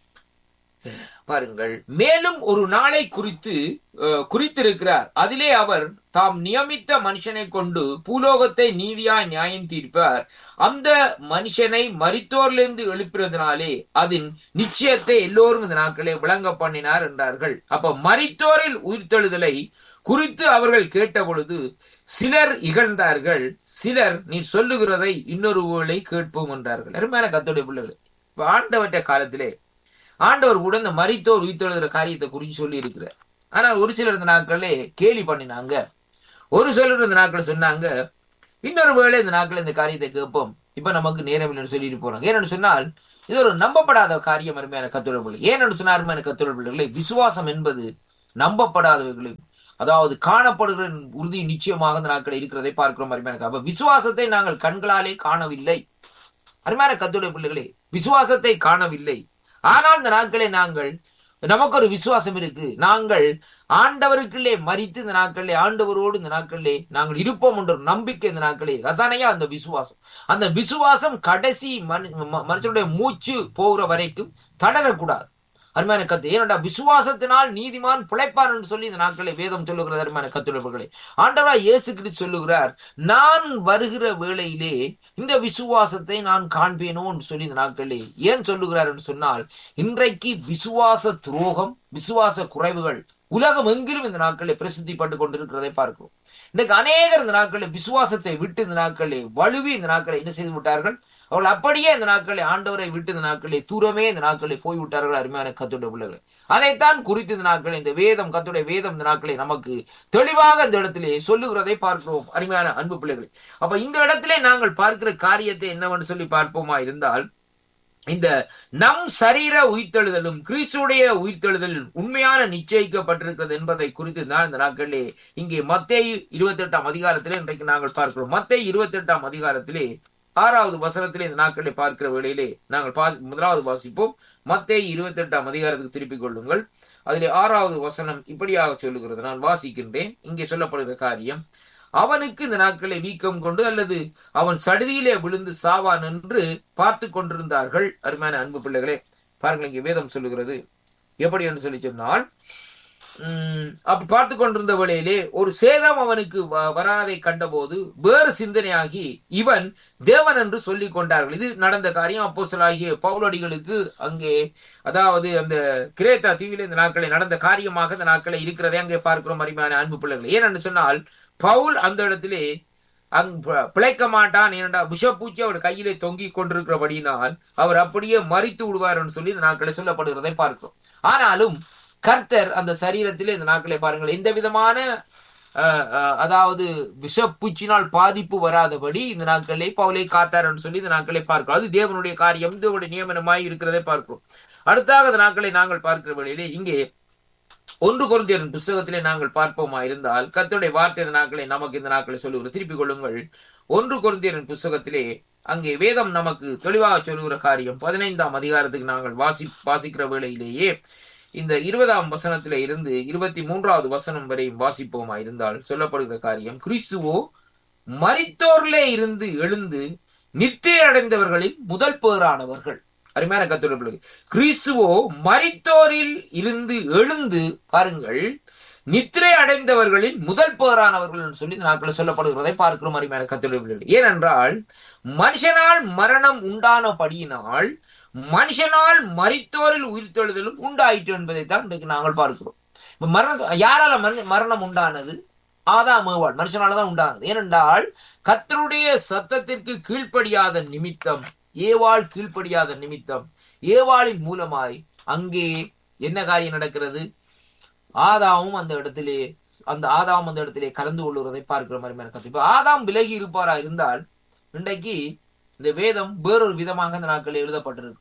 பாருங்கள் மேலும் ஒரு நாளை குறித்து அஹ், குறித்திருக்கிறார் அதிலே அவர் தாம் நியமித்த மனுஷனை கொண்டு பூலோகத்தை நீதியாய் நியாயம் தீர்ப்பார் அந்த மனுஷனை மரித்தோரிலிருந்து எழுப்பிறதுனாலே அதன் நிச்சயத்தை எல்லோரும் இந்த நாட்களே விளங்க பண்ணினார் என்றார்கள் அப்ப மரித்தோரில் உயிர்த்தெழுதலை குறித்து அவர்கள் கேட்ட பொழுது சிலர் இகழ்ந்தார்கள் சிலர் நீ சொல்லுகிறதை இன்னொரு வேளை கேட்போம் என்றார்கள் அருமையான கத்தோடைய பிள்ளைகள் இப்ப ஆண்டவற்ற காலத்திலே ஆண்டவர் கூட இந்த மரித்தோர் உயிர்த்தெழுகிற காரியத்தை குறித்து சொல்லி இருக்கிறார் ஆனால் ஒரு சிலர் இந்த நாட்களே கேலி பண்ணினாங்க ஒரு சிலர் இந்த நாட்கள் சொன்னாங்க இன்னொரு வேளை இந்த நாட்கள் இந்த காரியத்தை கேட்போம் இப்ப நமக்கு நேரம் இல்லைன்னு சொல்லிட்டு போறாங்க ஏன்னு சொன்னால் இது ஒரு நம்பப்படாத காரியம் அருமையான கத்தோட பிள்ளை ஏன்னு சொன்னா அருமையான கத்தோட பிள்ளைகளை விசுவாசம் என்பது நம்பப்படாதவர்களை அதாவது காணப்படுகிற உறுதி நிச்சயமாக இந்த நாட்கள் இருக்கிறதை பார்க்கிறோம் அருமையான அப்ப விசுவாசத்தை நாங்கள் கண்களாலே காணவில்லை அருமையான கத்தோட பிள்ளைகளே விசுவாசத்தை காணவில்லை ஆனால் இந்த நாட்களே நாங்கள் நமக்கு ஒரு விசுவாசம் இருக்கு நாங்கள் ஆண்டவருக்குள்ளே மறித்து இந்த நாட்களிலே ஆண்டவரோடு இந்த நாட்களிலே நாங்கள் இருப்போம் என்ற ஒரு நம்பிக்கை இந்த நாட்களே அதானையா அந்த விசுவாசம் அந்த விசுவாசம் கடைசி மனு- ம- மனுஷனுடைய மூச்சு போகிற வரைக்கும் தளரக்கூடாது அருமையான கத்து ஏனண்டா விசுவாசத்தினால் நீதிமான் பிழைப்பான் என்று சொல்லி இந்த நாட்களை வேதம் சொல்லுகிறது அருமையான கத்துடையவர்களே ஆண்டவரா இயேசு கிறிஸ்து சொல்லுகிறார் நான் வருகிற வேளையிலே இந்த விசுவாசத்தை நான் காண்பேனோ என்று சொல்லி இந்த நாட்களிலே ஏன் சொல்லுகிறார் என்று சொன்னால் இன்றைக்கு விசுவாச துரோகம் விசுவாச குறைவுகள் உலகம் எங்கிலும் இந்த நாட்களில் பிரசித்திப்பட்டு கொண்டிருக்கிறதை பார்க்கிறோம் இன்னைக்கு அநேகர் இந்த நாட்களில் விசுவாசத்தை விட்டு இந்த நாட்களில் வலுவி இந்த நாட்களை என்ன செய்து விட்டார்கள் அவர்கள் அப்படியே இந்த நாட்களை ஆண்டவரை விட்டு இந்த நாட்களை தூரமே இந்த நாட்களை போய்விட்டார்கள் அருமையான கத்துடைய பிள்ளைகள் அதைத்தான் குறித்து இந்த நாட்களை இந்த வேதம் கத்துடைய வேதம் இந்த நாட்களை நமக்கு தெளிவாக இந்த இடத்திலே சொல்லுகிறதை பார்க்கிறோம் அருமையான அன்பு பிள்ளைகளை அப்ப இந்த இடத்திலே நாங்கள் பார்க்கிற காரியத்தை என்னவென்று சொல்லி பார்ப்போமா இருந்தால் இந்த நம் சரீர உயிர்த்தெழுதலும் கிறிஸ்துடைய உயிர்த்தெழுதல் உண்மையான நிச்சயிக்கப்பட்டிருக்கிறது என்பதை குறித்து தான் இந்த நாட்களிலே இங்கே மத்தேயு இருபத்தி எட்டாம் அதிகாரத்திலே இன்றைக்கு நாங்கள் பார்க்கிறோம் மத்தேயு இருபத்தி எட்டாம் அதிகாரத்திலே ஆறாவது வசனத்திலே இந்த நாட்களை பார்க்கிற வேளையிலே நாங்கள் பா- முதலாவது வாசிப்போம் மத்தேயு இருபத்தி எட்டாம் அதிகாரத்துக்கு திருப்பிக் கொள்ளுங்கள் அதிலே ஆறாவது வசனம் இப்படியாக சொல்லுகிறது நான் வாசிக்கின்றேன் இங்கே சொல்லப்படுகிற காரியம் அவனுக்கு இந்த நாட்களை வீக்கம் கொண்டு அல்லது அவன் சடுதியிலே விழுந்து சாவான் என்று பார்த்து கொண்டிருந்தார்கள் அருமையான அன்பு பிள்ளைகளே பாருங்கள் இங்கே வேதம் சொல்லுகிறது எப்படி என்று சொல்லி சொன்னால் உம், அப்படி பார்த்து கொண்டிருந்த வேளையிலே ஒரு சேதம் அவனுக்கு வ- வராதை கண்டபோது வேறு சிந்தனையாகி இவன் தேவன் என்று சொல்லிக் கொண்டார்கள் இது நடந்த காரியம் அப்போஸ்தலராகிய பவுலடிகளுக்கு அங்கே அதாவது அந்த கிரேத்தா தீவில இந்த நாட்களை நடந்த காரியமாக இந்த நாட்களை இருக்கிறதை அங்கே பார்க்கிறோம் அருமையான அன்பு பிள்ளைகள் ஏனென்று சொன்னால் பவுல் அந்த இடத்திலே அங் ப- பிழைக்க மாட்டான் ஏனென்றா விஷப்பூச்சி அவர் கையிலே தொங்கிக் கொண்டிருக்கிறபடியினால் அவர் அப்படியே மறித்து விடுவார் என்று சொல்லி இந்த நாட்களை சொல்லப்படுகிறதை பார்க்கிறோம் ஆனாலும் கர்த்தர் அந்த சரீரத்திலே இந்த நாட்களை பாருங்கள் எந்த விதமான அஹ், அஹ், அதாவது விஷப்பூச்சினால் பாதிப்பு வராதபடி இந்த நாட்களை பவுலை காத்தார்னு சொல்லி இந்த நாட்களை பார்க்கிறோம் அது தேவனுடைய காரியம் தேவனுடைய நியமனமாய் இருக்கிறதை பார்க்கிறோம் அடுத்தாக இந்த நாட்களை நாங்கள் பார்க்கிற வேளையிலே இங்கே ஒன்று குருந்தியரின் புஸ்தகத்திலே நாங்கள் பார்ப்போமா இருந்தால் கர்த்தருடைய வார்த்தை இந்த நாட்களை நமக்கு இந்த நாட்களை சொல்லுகிற திருப்பிக் கொள்ளுங்கள் ஒன்று குருந்தியரின் புஸ்தகத்திலே அங்கே வேதம் நமக்கு தெளிவாக சொல்லுகிற காரியம் பதினைந்தாம் அதிகாரத்துக்கு நாங்கள் வாசி வாசிக்கிற வேளையிலேயே இந்த இருபதாம் வசனத்திலே இருந்து இருபத்தி மூன்றாவது வசனம் வரையும் வாசிப்போமா இருந்தால் சொல்லப்படுகிற காரியம் கிறிஸ்துவோ மரித்தோர்லே இருந்து எழுந்து நித்திரை அடைந்தவர்களில் முதல் பேரானவர்கள் அருமையான கத்துள்ள கிறிஸ்துவோ மரித்தோரில் இருந்து எழுந்து பாருங்கள் நித்திரை அடைந்தவர்களில் முதல் பேரானவர்கள் என்று சொல்லி இந்த நாட்களில் சொல்லப்படுகிறதை பார்க்கிறோம் அருமையான கத்துள்ள ஏனென்றால் மனுஷனால் மரணம் உண்டானபடியினால் மனுஷனால் மரித்தோரில் உயிர்த்தெழுதலும் உண்டாயிற்று என்பதைத்தான் இன்றைக்கு நாங்கள் பார்க்கிறோம் இப்ப மரணம் யாரால மரண- மரணம் உண்டானது ஆதாம் ஏவாள் மனுஷனால தான் உண்டானது ஏனென்றால் கர்த்தருடைய சத்தத்திற்கு கீழ்ப்படியாத நிமித்தம் ஏவாள் கீழ்ப்படியாத நிமித்தம் ஏவாளின் மூலமாய் அங்கே என்ன காரியம் நடக்கிறது ஆதாமும் அந்த இடத்திலே அந்த ஆதாம் அந்த இடத்திலே கலந்து கொள்ளுவதை பார்க்கிற மாதிரி கத்து இப்ப ஆதாம் விலகி இருப்பாரா இருந்தால் இன்றைக்கு இந்த வேதம் வேறொரு விதமாக இந்த நாட்களில் எழுதப்பட்டிருக்கு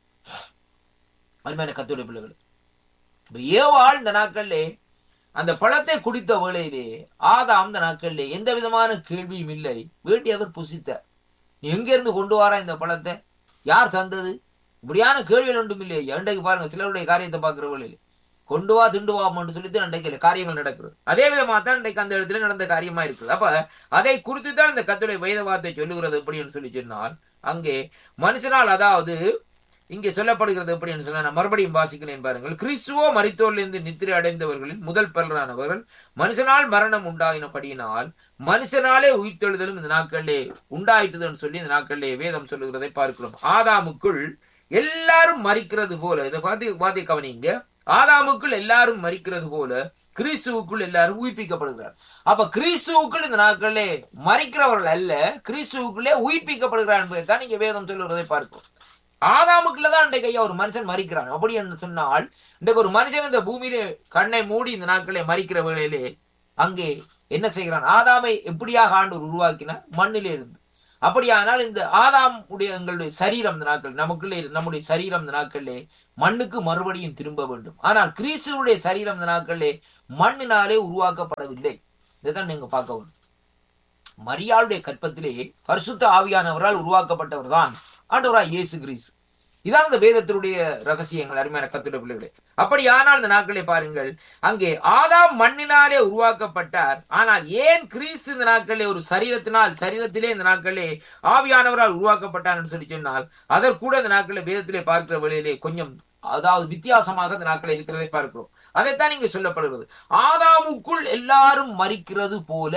அருமையான கத்துடைய பிள்ளைகள் இப்ப ஏவாள் இந்த நாட்களிலே அந்த பழத்தை குடித்த வேளையிலே ஆதாம் இந்த நாட்களிலே எந்த விதமான கேள்வியும் இல்லை வேண்டியவர் புசித்தார் நீ எங்க இருந்து கொண்டு வாரா இந்த பழத்தை யார் தந்தது இப்படியான கேள்விகள் ஒன்றும் இல்லை இன்றைக்கு பாருங்க சிலருடைய காரியத்தை பார்க்கிற வேளையிலே கொண்டு வா திண்டு வான்னு சொல்லிட்டு அன்றைக்கு காரியங்கள் நடக்குது அதே விதமா தான் இன்றைக்கு அந்த இடத்துல நடந்த காரியமா இருக்குது அப்ப அதை குறித்து தான் இந்த கத்துடைய வேத வார்த்தை சொல்லுகிறது எப்படின்னு சொல்லி சொன்னால் அங்கே மனுஷனால் அதாவது இங்கே சொல்லப்படுகிறது எப்படின்னு சொன்னா நான் மறுபடியும் வாசிக்கிறேன் பாருங்கள் கிறிஸ்துவோ மரித்தோரிலிருந்து நித்திரை அடைந்தவர்களில் முதல் பலரானவர்கள் மனுஷனால் மரணம் உண்டாயினபடியினால் மனுஷனாலே உயிர்த்தெழுதலும் இந்த நாட்களிலே உண்டாயிட்டதுன்னு சொல்லி இந்த நாட்களிலே வேதம் சொல்லுகிறதை பார்க்கிறோம் ஆதாமுக்குள் எல்லாரும் மறிக்கிறது போல இதை பார்த்து பார்த்து கவனிங்க ஆதாமுக்குள் எல்லாரும் மறிக்கிறது போல கிறிஸ்துவுக்குள் எல்லாரும் உயிர்ப்பிக்கப்படுகிறார் அப்ப கிறிஸ்துவுக்குள் இந்த நாட்களிலே மறிக்கிறவர்கள் அல்ல கிறிஸ்துவுக்குள்ளே உயிர்ப்பிக்கப்படுகிறார் என்பதை தான் இங்க வேதம் சொல்லுவதை பார்க்கிறோம் ஆதாமுக்குள்ள தான் இன்றைக்கு ஐயா ஒரு மனுஷன் மறிக்கிறான் அப்படி என்று சொன்னால் இன்றைக்கு ஒரு மனுஷன் இந்த பூமியிலே கண்ணை மூடி இந்த நாட்களை மறிக்கிற வேளையிலே அங்கே என்ன செய்கிறான் ஆதாமை எப்படியாக ஆண்டவர் உருவாக்கினார் மண்ணிலே இருந்து அப்படியானால் இந்த ஆதாம் உடைய எங்களுடைய சரீரம் இந்த நாட்கள் நமக்குள்ளே இரு- நம்முடைய சரீரம் இந்த நாட்களிலே மண்ணுக்கு மறுபடியும் திரும்ப வேண்டும் ஆனால் கிறிஸ்துவுடைய சரீரம் இந்த நாட்களிலே மண்ணினாலே உருவாக்கப்படவில்லை இதைத்தான் நீங்க பார்க்க வேண்டும் மரியாளுடைய கற்பத்திலே பரிசுத்த ஆவியானவரால் உருவாக்கப்பட்டவர் தான் ஆண்டவராய் இயேசு கிறிஸ்து இதான் இந்த வேதத்தினுடைய ரகசியங்கள் அருமையான கத்துடைய பிள்ளைகளே அப்படியானால் இந்த நாட்களை பாருங்கள் அங்கே ஆதாம் மண்ணினாலே உருவாக்கப்பட்டார் ஆனால் ஏன் கிறிஸ்து இந்த நாட்களிலே ஒரு சரீரத்தினால் சரீரத்திலே இந்த நாட்களிலே ஆவியானவரால் உருவாக்கப்பட்டார் என்று சொல்லி சொன்னால் அதற்கூட இந்த நாட்களில் வேதத்திலே பார்க்கிற வேளையிலே கொஞ்சம் அதாவது வித்தியாசமாக இந்த நாட்களில் இருக்கிறதை பார்க்கிறோம் அதைத்தான் இங்கே சொல்லப்படுகிறது ஆதாமுக்குள் எல்லாரும் மறிக்கிறது போல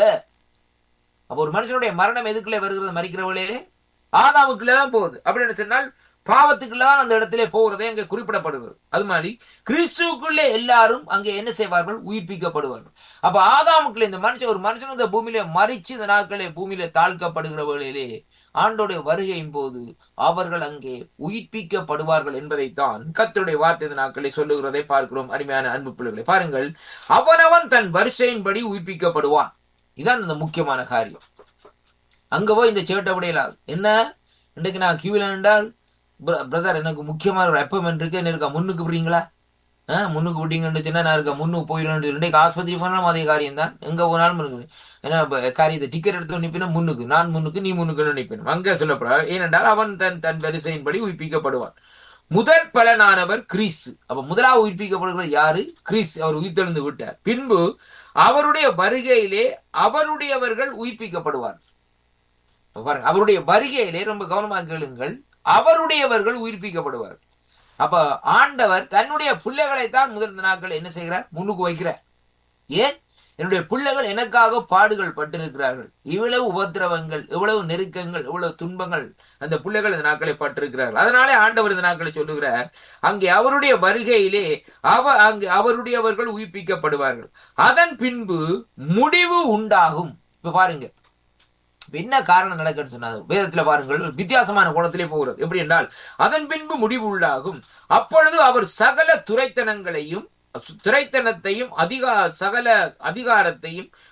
அப்ப ஒரு மனுஷனுடைய மரணம் எதுக்குள்ளே வருகிறது மறிக்கிற வேளையிலே ஆதாமுக்குள்ளே தான் போகுது அப்படின்னு சொன்னால் பாவத்துக்குள்ள தான் அந்த இடத்திலே போகிறதே அங்கே குறிப்பிடப்படுகிறது அது மாதிரி கிறிஸ்துவுக்குள்ளே எல்லாரும் அங்கே என்ன செய்வார்கள் உயிர்ப்பிக்கப்படுவார்கள் அப்ப ஆதாமுக்குள்ள இந்த மனுஷன் ஒரு மனுஷன் இந்த பூமியில மறிச்சு இந்த நாட்களே பூமியில தாழ்க்கப்படுகிற வேளையிலே ஆண்டோடைய வருகையின் போது அவர்கள் அங்கே உயிர்ப்பிக்கப்படுவார்கள் என்பதைத்தான் கர்த்தருடைய வார்த்தை இந்த நாட்களை சொல்லுகிறதை பார்க்கிறோம் அருமையான அன்பு பிள்ளைகளை பாருங்கள் அவனவன் தன் வரிசையின்படி உயிர்ப்பிக்கப்படுவான் இதான் இந்த முக்கியமான காரியம் அங்க போய் இந்த சேட்டை விடையலாது என்ன இன்னைக்கு நான் கியூல நின்றால் பிரதர் எனக்கு முக்கியமான ஒரு அப்பாயின்மெண்ட் இருக்கு என்ன இருக்கா முன்னுக்கு விடுறீங்களா ஆ, முன்னுக்கு விட்டீங்கன்னு சொன்னா நான் இருக்க முன்னுக்கு போயிடணும் இன்றைக்கு ஆஸ்பத்திரி போனாலும் அதே காரியம் தான் எங்க போனாலும் இருக்குது ஏன்னா இப்ப காரியத்தை டிக்கெட் எடுத்து நிப்பினா முன்னுக்கு நான் முன்னுக்கு நீ முன்னுக்கு நிற்பேன் அங்க சொல்லப்படாது ஏனென்றால் அவன் தன் தன் வரிசையின்படி உயிர்ப்பிக்கப்படுவான் முதற் பலனானவர் கிறிஸ்து அப்ப முதலாவது உயிர்ப்பிக்கப்படுகிறது யாரு கிறிஸ் அவர் உயிர்த்தெழுந்து விட்டார் பின்பு அவருடைய வருகையிலே அவருடையவர்கள் உயிர்ப்பிக்கப்படுவார் அப்ப பாருங்க அவருடைய வருகையிலே ரொம்ப கவனமாக கேளுங்கள் அவருடையவர்கள் உயிர்ப்பிக்கப்படுவார் அப்ப ஆண்டவர் தன்னுடைய பிள்ளைகளைத்தான் முதல் நாட்கள் என்ன செய்கிறார் முன்னுக்கு வைக்கிறார் ஏன் என்னுடைய பிள்ளைகள் எனக்காக பாடுகள் பட்டிருக்கிறார்கள் இவ்வளவு உபத்திரவங்கள் இவ்வளவு நெருக்கங்கள் இவ்வளவு துன்பங்கள் அந்த பிள்ளைகள் இந்த நாட்களை பட்டிருக்கிறார்கள் அதனாலே ஆண்டவர் இந்த நாட்களை சொல்லுகிறார் அங்கே அவருடைய வருகையிலே அவ அங்கே அவருடையவர்கள் உயிர்ப்பிக்கப்படுவார்கள் அதன் பின்பு முடிவு உண்டாகும் இப்ப பாருங்க இப்ப என்ன காரணம் நடக்குன்னு சொன்னாங்க வேதத்துல பாருங்கள் ஒரு வித்தியாசமான கோணத்திலே போகிறது எப்படி என்றால் அதன் பின்பு முடிவு உள்ளாகும் அப்பொழுது அவர் சகல துரைத்தனங்களையும் துரைத்தனத்தையும் அதிகா சகல அதிகாரத்தையும்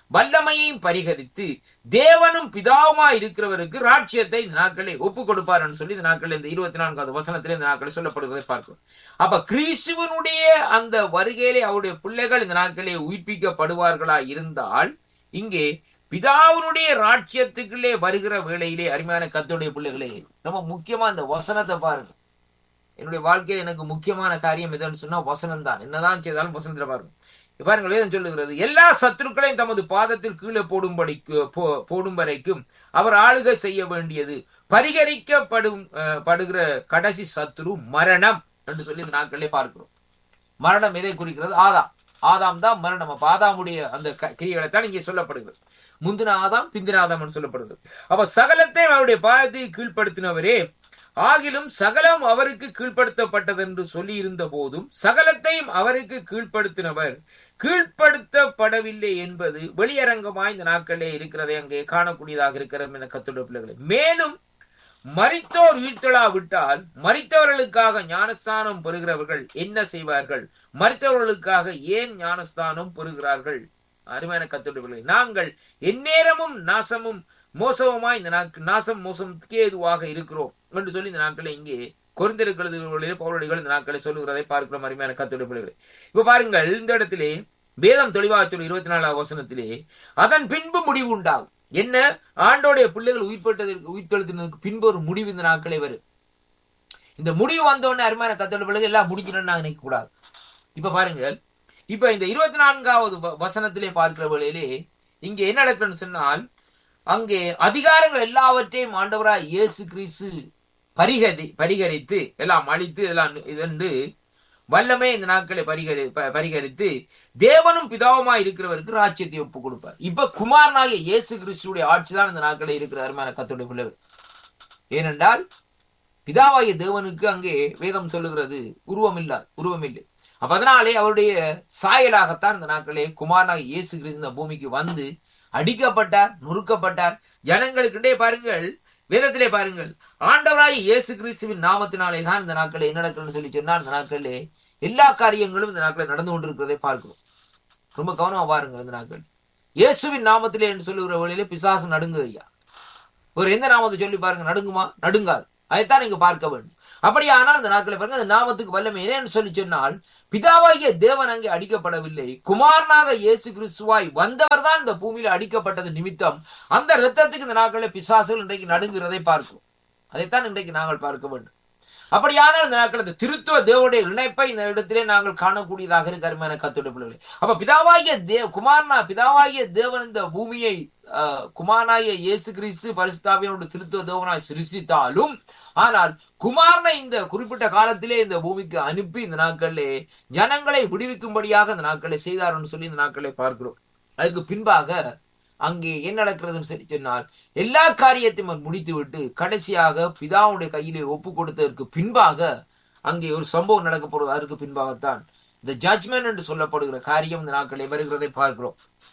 வல்லமையையும் பரிகரித்து தேவனும் பிதாவுமா இருக்கிறவருக்கு ராட்சியத்தை இந்த நாட்களை ஒப்பு கொடுப்பார்னு சொல்லி இந்த நாட்கள் இந்த இருபத்தி நான்காவது வசனத்திலே இந்த நாட்களை சொல்லப்படுவதை பார்க்கிறோம் அப்ப கிறிஸ்துவனுடைய அந்த வருகையிலே அவருடைய பிள்ளைகள் இந்த நாட்களே உயிர்ப்பிக்கப்படுவார்களா இருந்தால் இங்கே பிதாவினுடைய ராட்சியத்துக்குள்ளே வருகிற வேளையிலே அருமையான கத்தோடைய பிள்ளைகளே ரொம்ப முக்கியமா இந்த வசனத்தை பாருங்க என்னுடைய வாழ்க்கையில் எனக்கு முக்கியமான காரியம் எதுன்னு சொன்னா வசனம் தான் என்னதான் செய்தாலும் வசனத்துல பாருங்க இப்ப பாருங்க வேதம் சொல்லுகிறது எல்லா சத்துருக்களையும் தமது பாதத்தில் கீழே போடும்படிக்கு போ- போடும் வரைக்கும் அவர் ஆளுகை செய்ய வேண்டியது பரிகரிக்கப்படும் அஹ், படுகிற கடைசி சத்துரு மரணம் என்று சொல்லி இந்த நாட்களிலே பார்க்கிறோம் மரணம் எதை குறிக்கிறது ஆதாம் ஆதாம் தான் மரணம் அப்ப ஆதாமுடைய அந்த க- கிரியைகளை தான் இங்கே சொல்லப்படுகிறது முந்தின ஆதாம் பிந்தின ஆதாம் என்று சொல்லப்படுகிறது அப்ப சகலத்தை அவருடைய பாதத்தை கீழ்ப்படுத்தினவரே ஆகிலும் சகலம் அவருக்கு கீழ்ப்படுத்தப்பட்டது என்று சொல்லி இருந்த போதும் சகலத்தையும் அவருக்கு கீழ்ப்படுத்தினவர் கீழ்ப்படுத்தப்படவில்லை என்பது வெளியரங்கமாய் இந்த நாட்களிலே இருக்கிறதை அங்கே காணக்கூடியதாக இருக்கிற என கத்துடைய பிள்ளைகளை மேலும் மரித்தோர் உயிர்த்தொழா விட்டால் மரித்தவர்களுக்காக ஞானஸ்தானம் பெறுகிறவர்கள் என்ன செய்வார்கள் மரித்தவர்களுக்காக ஏன் ஞானஸ்தானம் பெறுகிறார்கள் அருமையான கத்துடைய நாங்கள் எந்நேரமும் நாசமும் மோசமுமாய் இந்த நாட்கள் நாசம் மோசமுக்கே இதுவாக இருக்கிறோம் என்று சொல்லி இந்த நாட்களை இங்கே குறைந்திருக்கிறது பௌரடிகள் இந்த நாட்களை சொல்லுகிறதை பார்க்கிறோம் அருமையான கத்துடைய பிள்ளைகளை இப்ப பாருங்கள் இந்த இடத்திலே வேதம் தெளிவாக சொல்லி இருபத்தி நாலாவது வசனத்திலே அதன் பின்பு முடிவு உண்டாகும் என்ன ஆண்டோடைய பிள்ளைகள் உயிர்பட்டதற்கு உயிர்த்தெழுத்தினதுக்கு பின்பு ஒரு முடிவு இந்த நாட்களே வரும் இந்த முடிவு வந்தோடனே அருமையான கத்தோட பிள்ளைகள் எல்லாம் முடிக்கணும்னு நாங்க நினைக்க கூடாது இப்ப பாருங்கள் இப்ப இந்த இருபத்தி நான்காவது வ- வசனத்திலே பார்க்கிற வேளையிலே இங்கே என்ன நடக்குன்னு சொன்னால் அங்கே அதிகாரங்கள் எல்லாவற்றையும் ஆண்டவராய் இயேசு கிறிஸ்து பரிகரி பரிகரித்து எல்லாம் அழித்து எல்லாம் இதண்டு வல்லமே இந்த நாட்களை பரிகரி ப- பரிகரித்து தேவனும் பிதாவுமா இருக்கிறவருக்கு ராஜ்யத்தை ஒப்பு கொடுப்பார் இப்ப குமாரனாகிய இயேசு கிறிஸ்துடைய ஆட்சி தான் இந்த நாட்களை இருக்கிற அருமையான கத்தோடைய பிள்ளைகள் ஏனென்றால் பிதாவாகிய தேவனுக்கு அங்கே வேதம் சொல்லுகிறது உருவம் இல்லா உருவம் இல்லை அப்ப அதனாலே அவருடைய சாயலாகத்தான் இந்த நாட்களே குமாரனாக இயேசு கிறிஸ்து இந்த பூமிக்கு வந்து அடிக்கப்பட்டார் நொறுக்கப்பட்டார் ஜனங்களுக்கிட்டே பாருங்கள் வேதத்திலே பாருங்கள் ஆண்டவராய் இயேசு கிறிஸ்துவின் நாமத்தினாலே தான் இந்த நாட்களே என்ன நடக்குதுன்னு சொல்லி சொன்னால் இந்த நாட்களிலே எல்லா காரியங்களும் இந்த நாட்களில் நடந்து கொண்டிருக்கிறதை பார்க்கிறோம் ரொம்ப கவனமா பாருங்க இந்த நாட்கள் இயேசுவின் நாமத்திலே என்று சொல்லுகிற வழியிலே பிசாசு நடுங்குது ஐயா ஒரு எந்த நாமத்தை சொல்லி பாருங்க நடுங்குமா நடுங்காது அதைத்தான் நீங்க பார்க்க வேண்டும் அப்படியானால் இந்த நாட்களை பாருங்க அந்த நாமத்துக்கு வல்லமை என்னன்னு சொல்லி சொன்னால் பிதாவாகிய தேவன் அங்கே அடிக்கப்படவில்லை குமாரனாக இயேசு கிறிஸ்துவாய் வந்தவர் தான் இந்த பூமியில அடிக்கப்பட்டது நிமித்தம் அந்த இரத்தத்துக்கு இந்த நாட்களில் பிசாசுகள் இன்றைக்கு நடுங்குறதை பார்க்கிறோம் அதைத்தான் இன்றைக்கு நாங்கள் பார்க்க வேண்டும் அப்படியானால் இந்த நாட்கள் இந்த திருத்துவ தேவனுடைய இணைப்பை இந்த இடத்திலே நாங்கள் காணக்கூடியதாக இருக்க அருமையான கத்துடைய பிள்ளைகளே அப்ப பிதாவாகிய தேவ குமாரனா பிதாவாகிய தேவன் இந்த பூமியை அஹ், குமாரனாகிய இயேசு கிறிஸ்து பரிசுத்தாவியனோட திருத்துவ தேவனாய் சிருஷ்டித்தாலும் ஆனால் குமாரனை இந்த குறிப்பிட்ட காலத்திலே இந்த பூமிக்கு அனுப்பி இந்த நாட்களிலே ஜனங்களை விடுவிக்கும்படியாக இந்த நாட்களை செய்தார்னு சொல்லி இந்த நாட்களை பார்க்கிறோம் அதுக்கு பின்பாக அங்கே என்ன நடக்கிறதுன்னு சொல்லி சொன்னால் எல்லா காரியத்தையும் அவர் முடித்துவிட்டு கடைசியாக பிதாவுடைய கையிலே ஒப்பு கொடுத்ததற்கு பின்பாக அங்கே ஒரு சம்பவம் நடக்க போறது அதற்கு பின்பாகத்தான் இந்த ஜட்ஜ்மெண்ட் என்று சொல்லப்படுகிற காரியம் இந்த நாட்களில் வருகிறதை பார்க்கிறோம்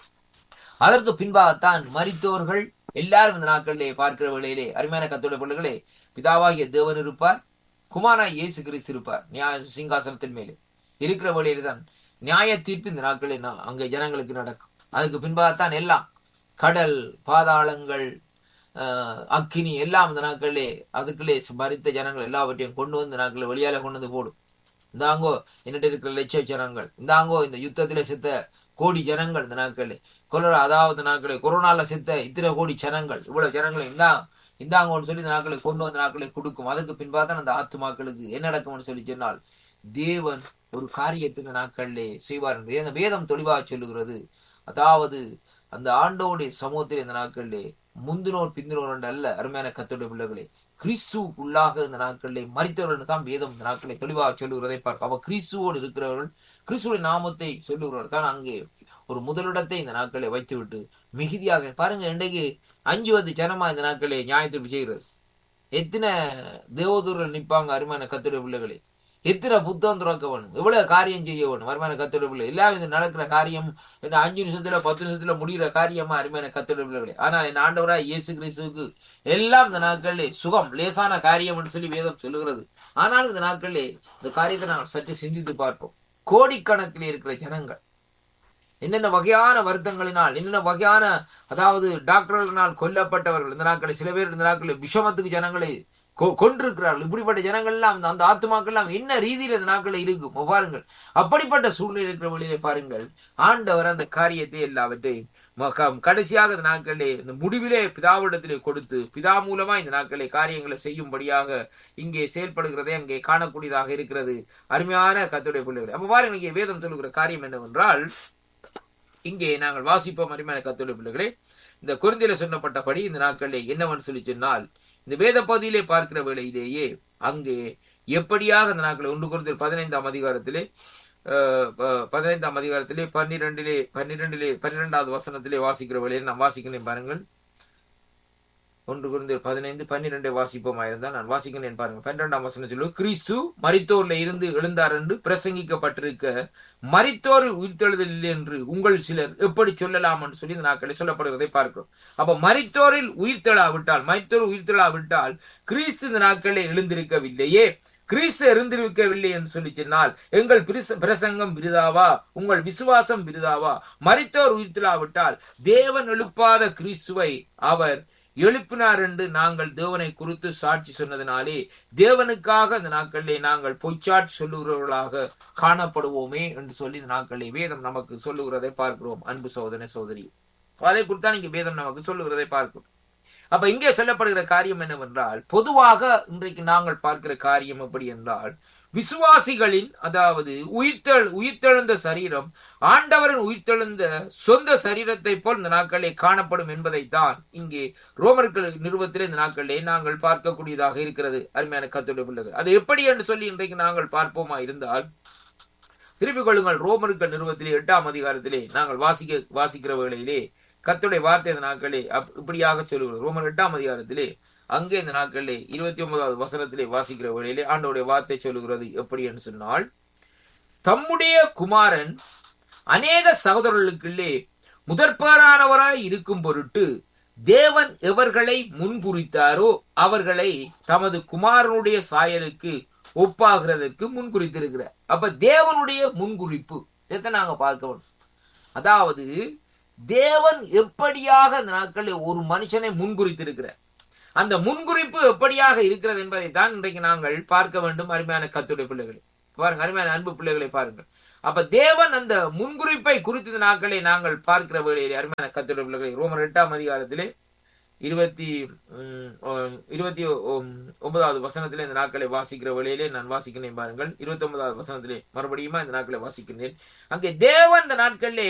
அதற்கு பின்பாகத்தான் மரித்தோர்கள் எல்லாரும் இந்த நாட்களிலே பார்க்கிற வேளையிலே அருமையான கத்தோட பிள்ளைகளே பிதாவாகிய தேவன் இருப்பார் குமாரா இயேசு கிறிஸ்து இருப்பார் நியாய சிங்காசனத்தின் மேலே இருக்கிற வழியில தான் நியாய தீர்ப்பு இந்த நாட்களில் நா- அங்கே ஜனங்களுக்கு நடக்கும் அதுக்கு பின்பாகத்தான் எல்லாம் கடல் பாதாளங்கள் ஆஹ், அக்கினி எல்லாம் இந்த நாட்களிலே அதுக்குள்ளே மறித்த ஜனங்கள் எல்லாவற்றையும் கொண்டு வந்து இந்த நாட்களில் வெளியால கொண்டு வந்து போடும் இந்தாங்கோ என்னிட்ட இருக்கிற லட்ச ஜனங்கள் இந்தாங்கோ இந்த யுத்தத்திலே செத்த கோடி ஜனங்கள் இந்த நாட்களில் கொலரா அதாவது நாட்களில் கொரோனால செத்த இத்தனை கோடி ஜனங்கள் இவ்வளவு ஜனங்களை இந்தா இந்தாங்கன்னு சொல்லி இந்த நாட்களை கொண்டு வந்த நாட்களை கொடுக்கும் அதற்கு பின்பாதான் அந்த ஆத்துமாக்களுக்கு என்ன நடக்கும்னு சொல்லி சொன்னால் தேவன் ஒரு காரியத்தை இந்த நாட்களிலே செய்வார் என்று அந்த வேதம் தெளிவாக சொல்லுகிறது அதாவது அந்த ஆண்டோடைய சமூகத்தில் இந்த நாட்களிலே முந்தினோர் பிந்தினோர் என்று அல்ல அருமையான கத்தோடைய பிள்ளைகளே கிறிஸ்துவுக்குள்ளாக இந்த நாட்களிலே மறித்தவர்கள் தான் வேதம் இந்த நாட்களை தெளிவாக சொல்லுகிறதை பார்க்க அவ கிறிஸ்துவோடு இருக்கிறவர்கள் கிறிஸ்துடைய நாமத்தை சொல்லுகிறவர்கள் தான் அங்கே ஒரு முதலிடத்தை இந்த நாட்களை வைத்துவிட்டு மிகுதியாக பாருங்க இன்றைக்கு அஞ்சுவது ஜனமா இந்த நாட்களே நியாயத்தீர்ப்பு செய்கிறது எத்தனை தேவதூர்கள் நிப்பாங்க அருமையான கத்துடைய பிள்ளைகளே எத்தனை புத்தகம் துறக்க வேணும் எவ்வளவு காரியம் செய்ய வேணும் அருமையான கத்துடைய பிள்ளை எல்லாம் இது நடக்கிற காரியம் என்ன அஞ்சு நிமிஷத்துல பத்து நிமிஷத்துல முடிகிற காரியமா அருமையான கத்துடைய பிள்ளைகளே ஆனா என் ஆண்டவரா இயேசு கிறிஸ்துவுக்கு எல்லாம் இந்த நாட்களிலே சுகம் லேசான காரியம் சொல்லி வேதம் சொல்லுகிறது ஆனால் இந்த நாட்களிலே இந்த காரியத்தை நாங்கள் சற்று சிந்தித்து பார்ப்போம் கோடிக்கணக்கில் இருக்கிற ஜனங்கள் என்னென்ன வகையான வருத்தங்களினால் என்னென்ன வகையான அதாவது டாக்டர்களினால் கொல்லப்பட்டவர்கள் இந்த நாட்களில் சில பேர் இந்த நாட்களில் விஷமத்துக்கு ஜனங்களை கொ- கொண்டிருக்கிறார்கள் இப்படிப்பட்ட ஜனங்கள் எல்லாம் அந்த- அந்த ஆத்துமாக்கள் எல்லாம் என்ன ரீதியில் இந்த நாட்களில் இருக்கும் பாருங்கள் அப்படிப்பட்ட சூழ்நிலை இருக்கிற வழியிலே பாருங்கள் ஆண்டவர் அந்த காரியத்தை எல்லாவற்றையும் ம- க- கடைசியாக இந்த நாட்களிலே இந்த முடிவிலே பிதாவிடத்திலே கொடுத்து பிதா மூலமா இந்த நாட்களை காரியங்களை செய்யும்படியாக இங்கே செயல்படுகிறதை அங்கே காணக்கூடியதாக இருக்கிறது அருமையான கத்துடைய பிள்ளைகள் அப்ப பாருங்க இங்கே வேதம் சொல்லுகிற காரியம் என்னவென்றால் இங்கே நாங்கள் வாசிப்போம் அருமையான கத்துடைய பிள்ளைகளே இந்த குருந்தில சொன்னப்பட்டபடி இந்த நாட்களிலே என்னவென்று சொல்லி சொன்னால் இந்த வேத பகுதியிலே பார்க்கிற வேளையிலேயே அங்கே எப்படியாக இந்த நாட்களை ஒன்று குருந்தில் பதினைந்தாம் அதிகாரத்திலே அஹ், ப- பதினைந்தாம் அதிகாரத்திலே பன்னிரெண்டிலே பன்னிரெண்டிலே பன்னிரெண்டாவது வசனத்திலே வாசிக்கிற வேளையில் நாம் வாசிக்கிறேன் பாருங்கள் ஒன்று குருந்தில் பதினைந்து பன்னிரெண்டை வாசிப்போமா இருந்தால் நான் வாசிக்கிறேன் பாருங்க பன்னிரெண்டாம் வசனம் சொல்லு கிறிஸ்து மரித்தோர்ல இருந்து எழுந்தார் என்று பிரசங்கிக்கப்பட்டிருக்க மரித்தோர் உயிர்த்தெழுதல் இல்லை என்று உங்கள் சிலர் எப்படி சொல்லலாம் என்று சொல்லி இந்த நாட்களில் சொல்லப்படுவதை பார்க்கிறோம் அப்ப மரித்தோரில் உயிர்த்தெழாவிட்டால் மரித்தோர் உயிர்த்தெழாவிட்டால் கிறிஸ்து இந்த நாட்களில் எழுந்திருக்கவில்லையே கிறிஸ்து எழுந்திருக்கவில்லை என்று சொல்லி சொன்னால் எங்கள் பிரிச- பிரசங்கம் விருதாவா உங்கள் விசுவாசம் விருதாவா மரித்தோர் உயிர்த்தெழாவிட்டால் தேவன் எழுப்பாத கிறிஸ்துவை அவர் எழுப்பினார் என்று நாங்கள் தேவனை குறித்து சாட்சி சொன்னதினாலே தேவனுக்காக இந்த நாட்களிலே நாங்கள் பொய்ச்சாட்சி சொல்லுகிறவர்களாக காணப்படுவோமே என்று சொல்லி இந்த நாட்களிலே வேதம் நமக்கு சொல்லுகிறதை பார்க்கிறோம் அன்பு சோதனை சோதரி அதை குறித்தான் இங்கே வேதம் நமக்கு சொல்லுகிறதை பார்க்கிறோம் அப்ப இங்கே சொல்லப்படுகிற காரியம் என்னவென்றால் பொதுவாக இன்றைக்கு நாங்கள் பார்க்கிற காரியம் எப்படி என்றால் விசுவாசிகளின் அதாவது உயிர்த்தெழ் உயிர்த்தெழுந்த சரீரம் ஆண்டவரின் உயிர்த்தெழுந்த சொந்த சரீரத்தை போல் இந்த நாட்களிலே காணப்படும் என்பதைத்தான் இங்கே ரோமர்கள் நிறுவத்திலே இந்த நாட்களிலே நாங்கள் பார்க்கக்கூடியதாக இருக்கிறது அருமையான கத்துடைய பிள்ளைகள் அது எப்படி என்று சொல்லி இன்றைக்கு நாங்கள் பார்ப்போமா இருந்தால் திருப்பிக் கொள்ளுங்கள் ரோமர்கள் நிறுவத்திலே எட்டாம் அதிகாரத்திலே நாங்கள் வாசிக்க வாசிக்கிற வேளையிலே கர்த்தருடைய வார்த்தை இந்த நாட்களே அப்- இப்படியாக சொல்லுகிறது ரோமர் எட்டாம் அதிகாரத்திலே அங்கே இந்த நாட்களிலே இருபத்தி ஒன்பதாவது வசனத்திலே வாசிக்கிற வேளையிலே ஆண்டவருடைய வார்த்தை சொல்லுகிறது எப்படி என்று சொன்னால் தம்முடைய குமாரன் அநேக சகோதரர்களுக்குள்ளே முதற்பேரானவராய் இருக்கும் பொருட்டு தேவன் எவர்களை முன்குறித்தாரோ அவர்களை தமது குமாரனுடைய சாயலுக்கு ஒப்பாகிறதற்கு முன்குறித்திருக்கிறார் அப்ப தேவனுடைய முன்குறிப்பு இதை நாங்க பார்க்கணும் அதாவது தேவன் எப்படியாக அந்த நாட்களில் ஒரு மனுஷனை முன்குறித்திருக்கிறார் அந்த முன்குறிப்பு எப்படியாக இருக்கிறது என்பதை தான் இன்றைக்கு நாங்கள் பார்க்க வேண்டும் அருமையான கத்துடைய பிள்ளைகளை பாருங்க அருமையான அன்பு பிள்ளைகளை பாருங்கள் அப்ப தேவன் அந்த முன்குறிப்பை குறித்த நாட்களை நாங்கள் பார்க்கிற வேளையிலே அருமையான கத்துடைய பிள்ளைகளை ரோமர் எட்டாம் அதிகாரத்திலே இருபத்தி உம், உம், இருபத்தி உம், ஒன்பதாவது வசனத்திலே இந்த நாட்களை வாசிக்கிற வேளையிலே நான் வாசிக்கிறேன் பாருங்கள் இருபத்தி ஒன்பதாவது வசனத்திலே மறுபடியுமா இந்த நாட்களை வாசிக்கிறேன் அங்கே தேவன் இந்த நாட்களிலே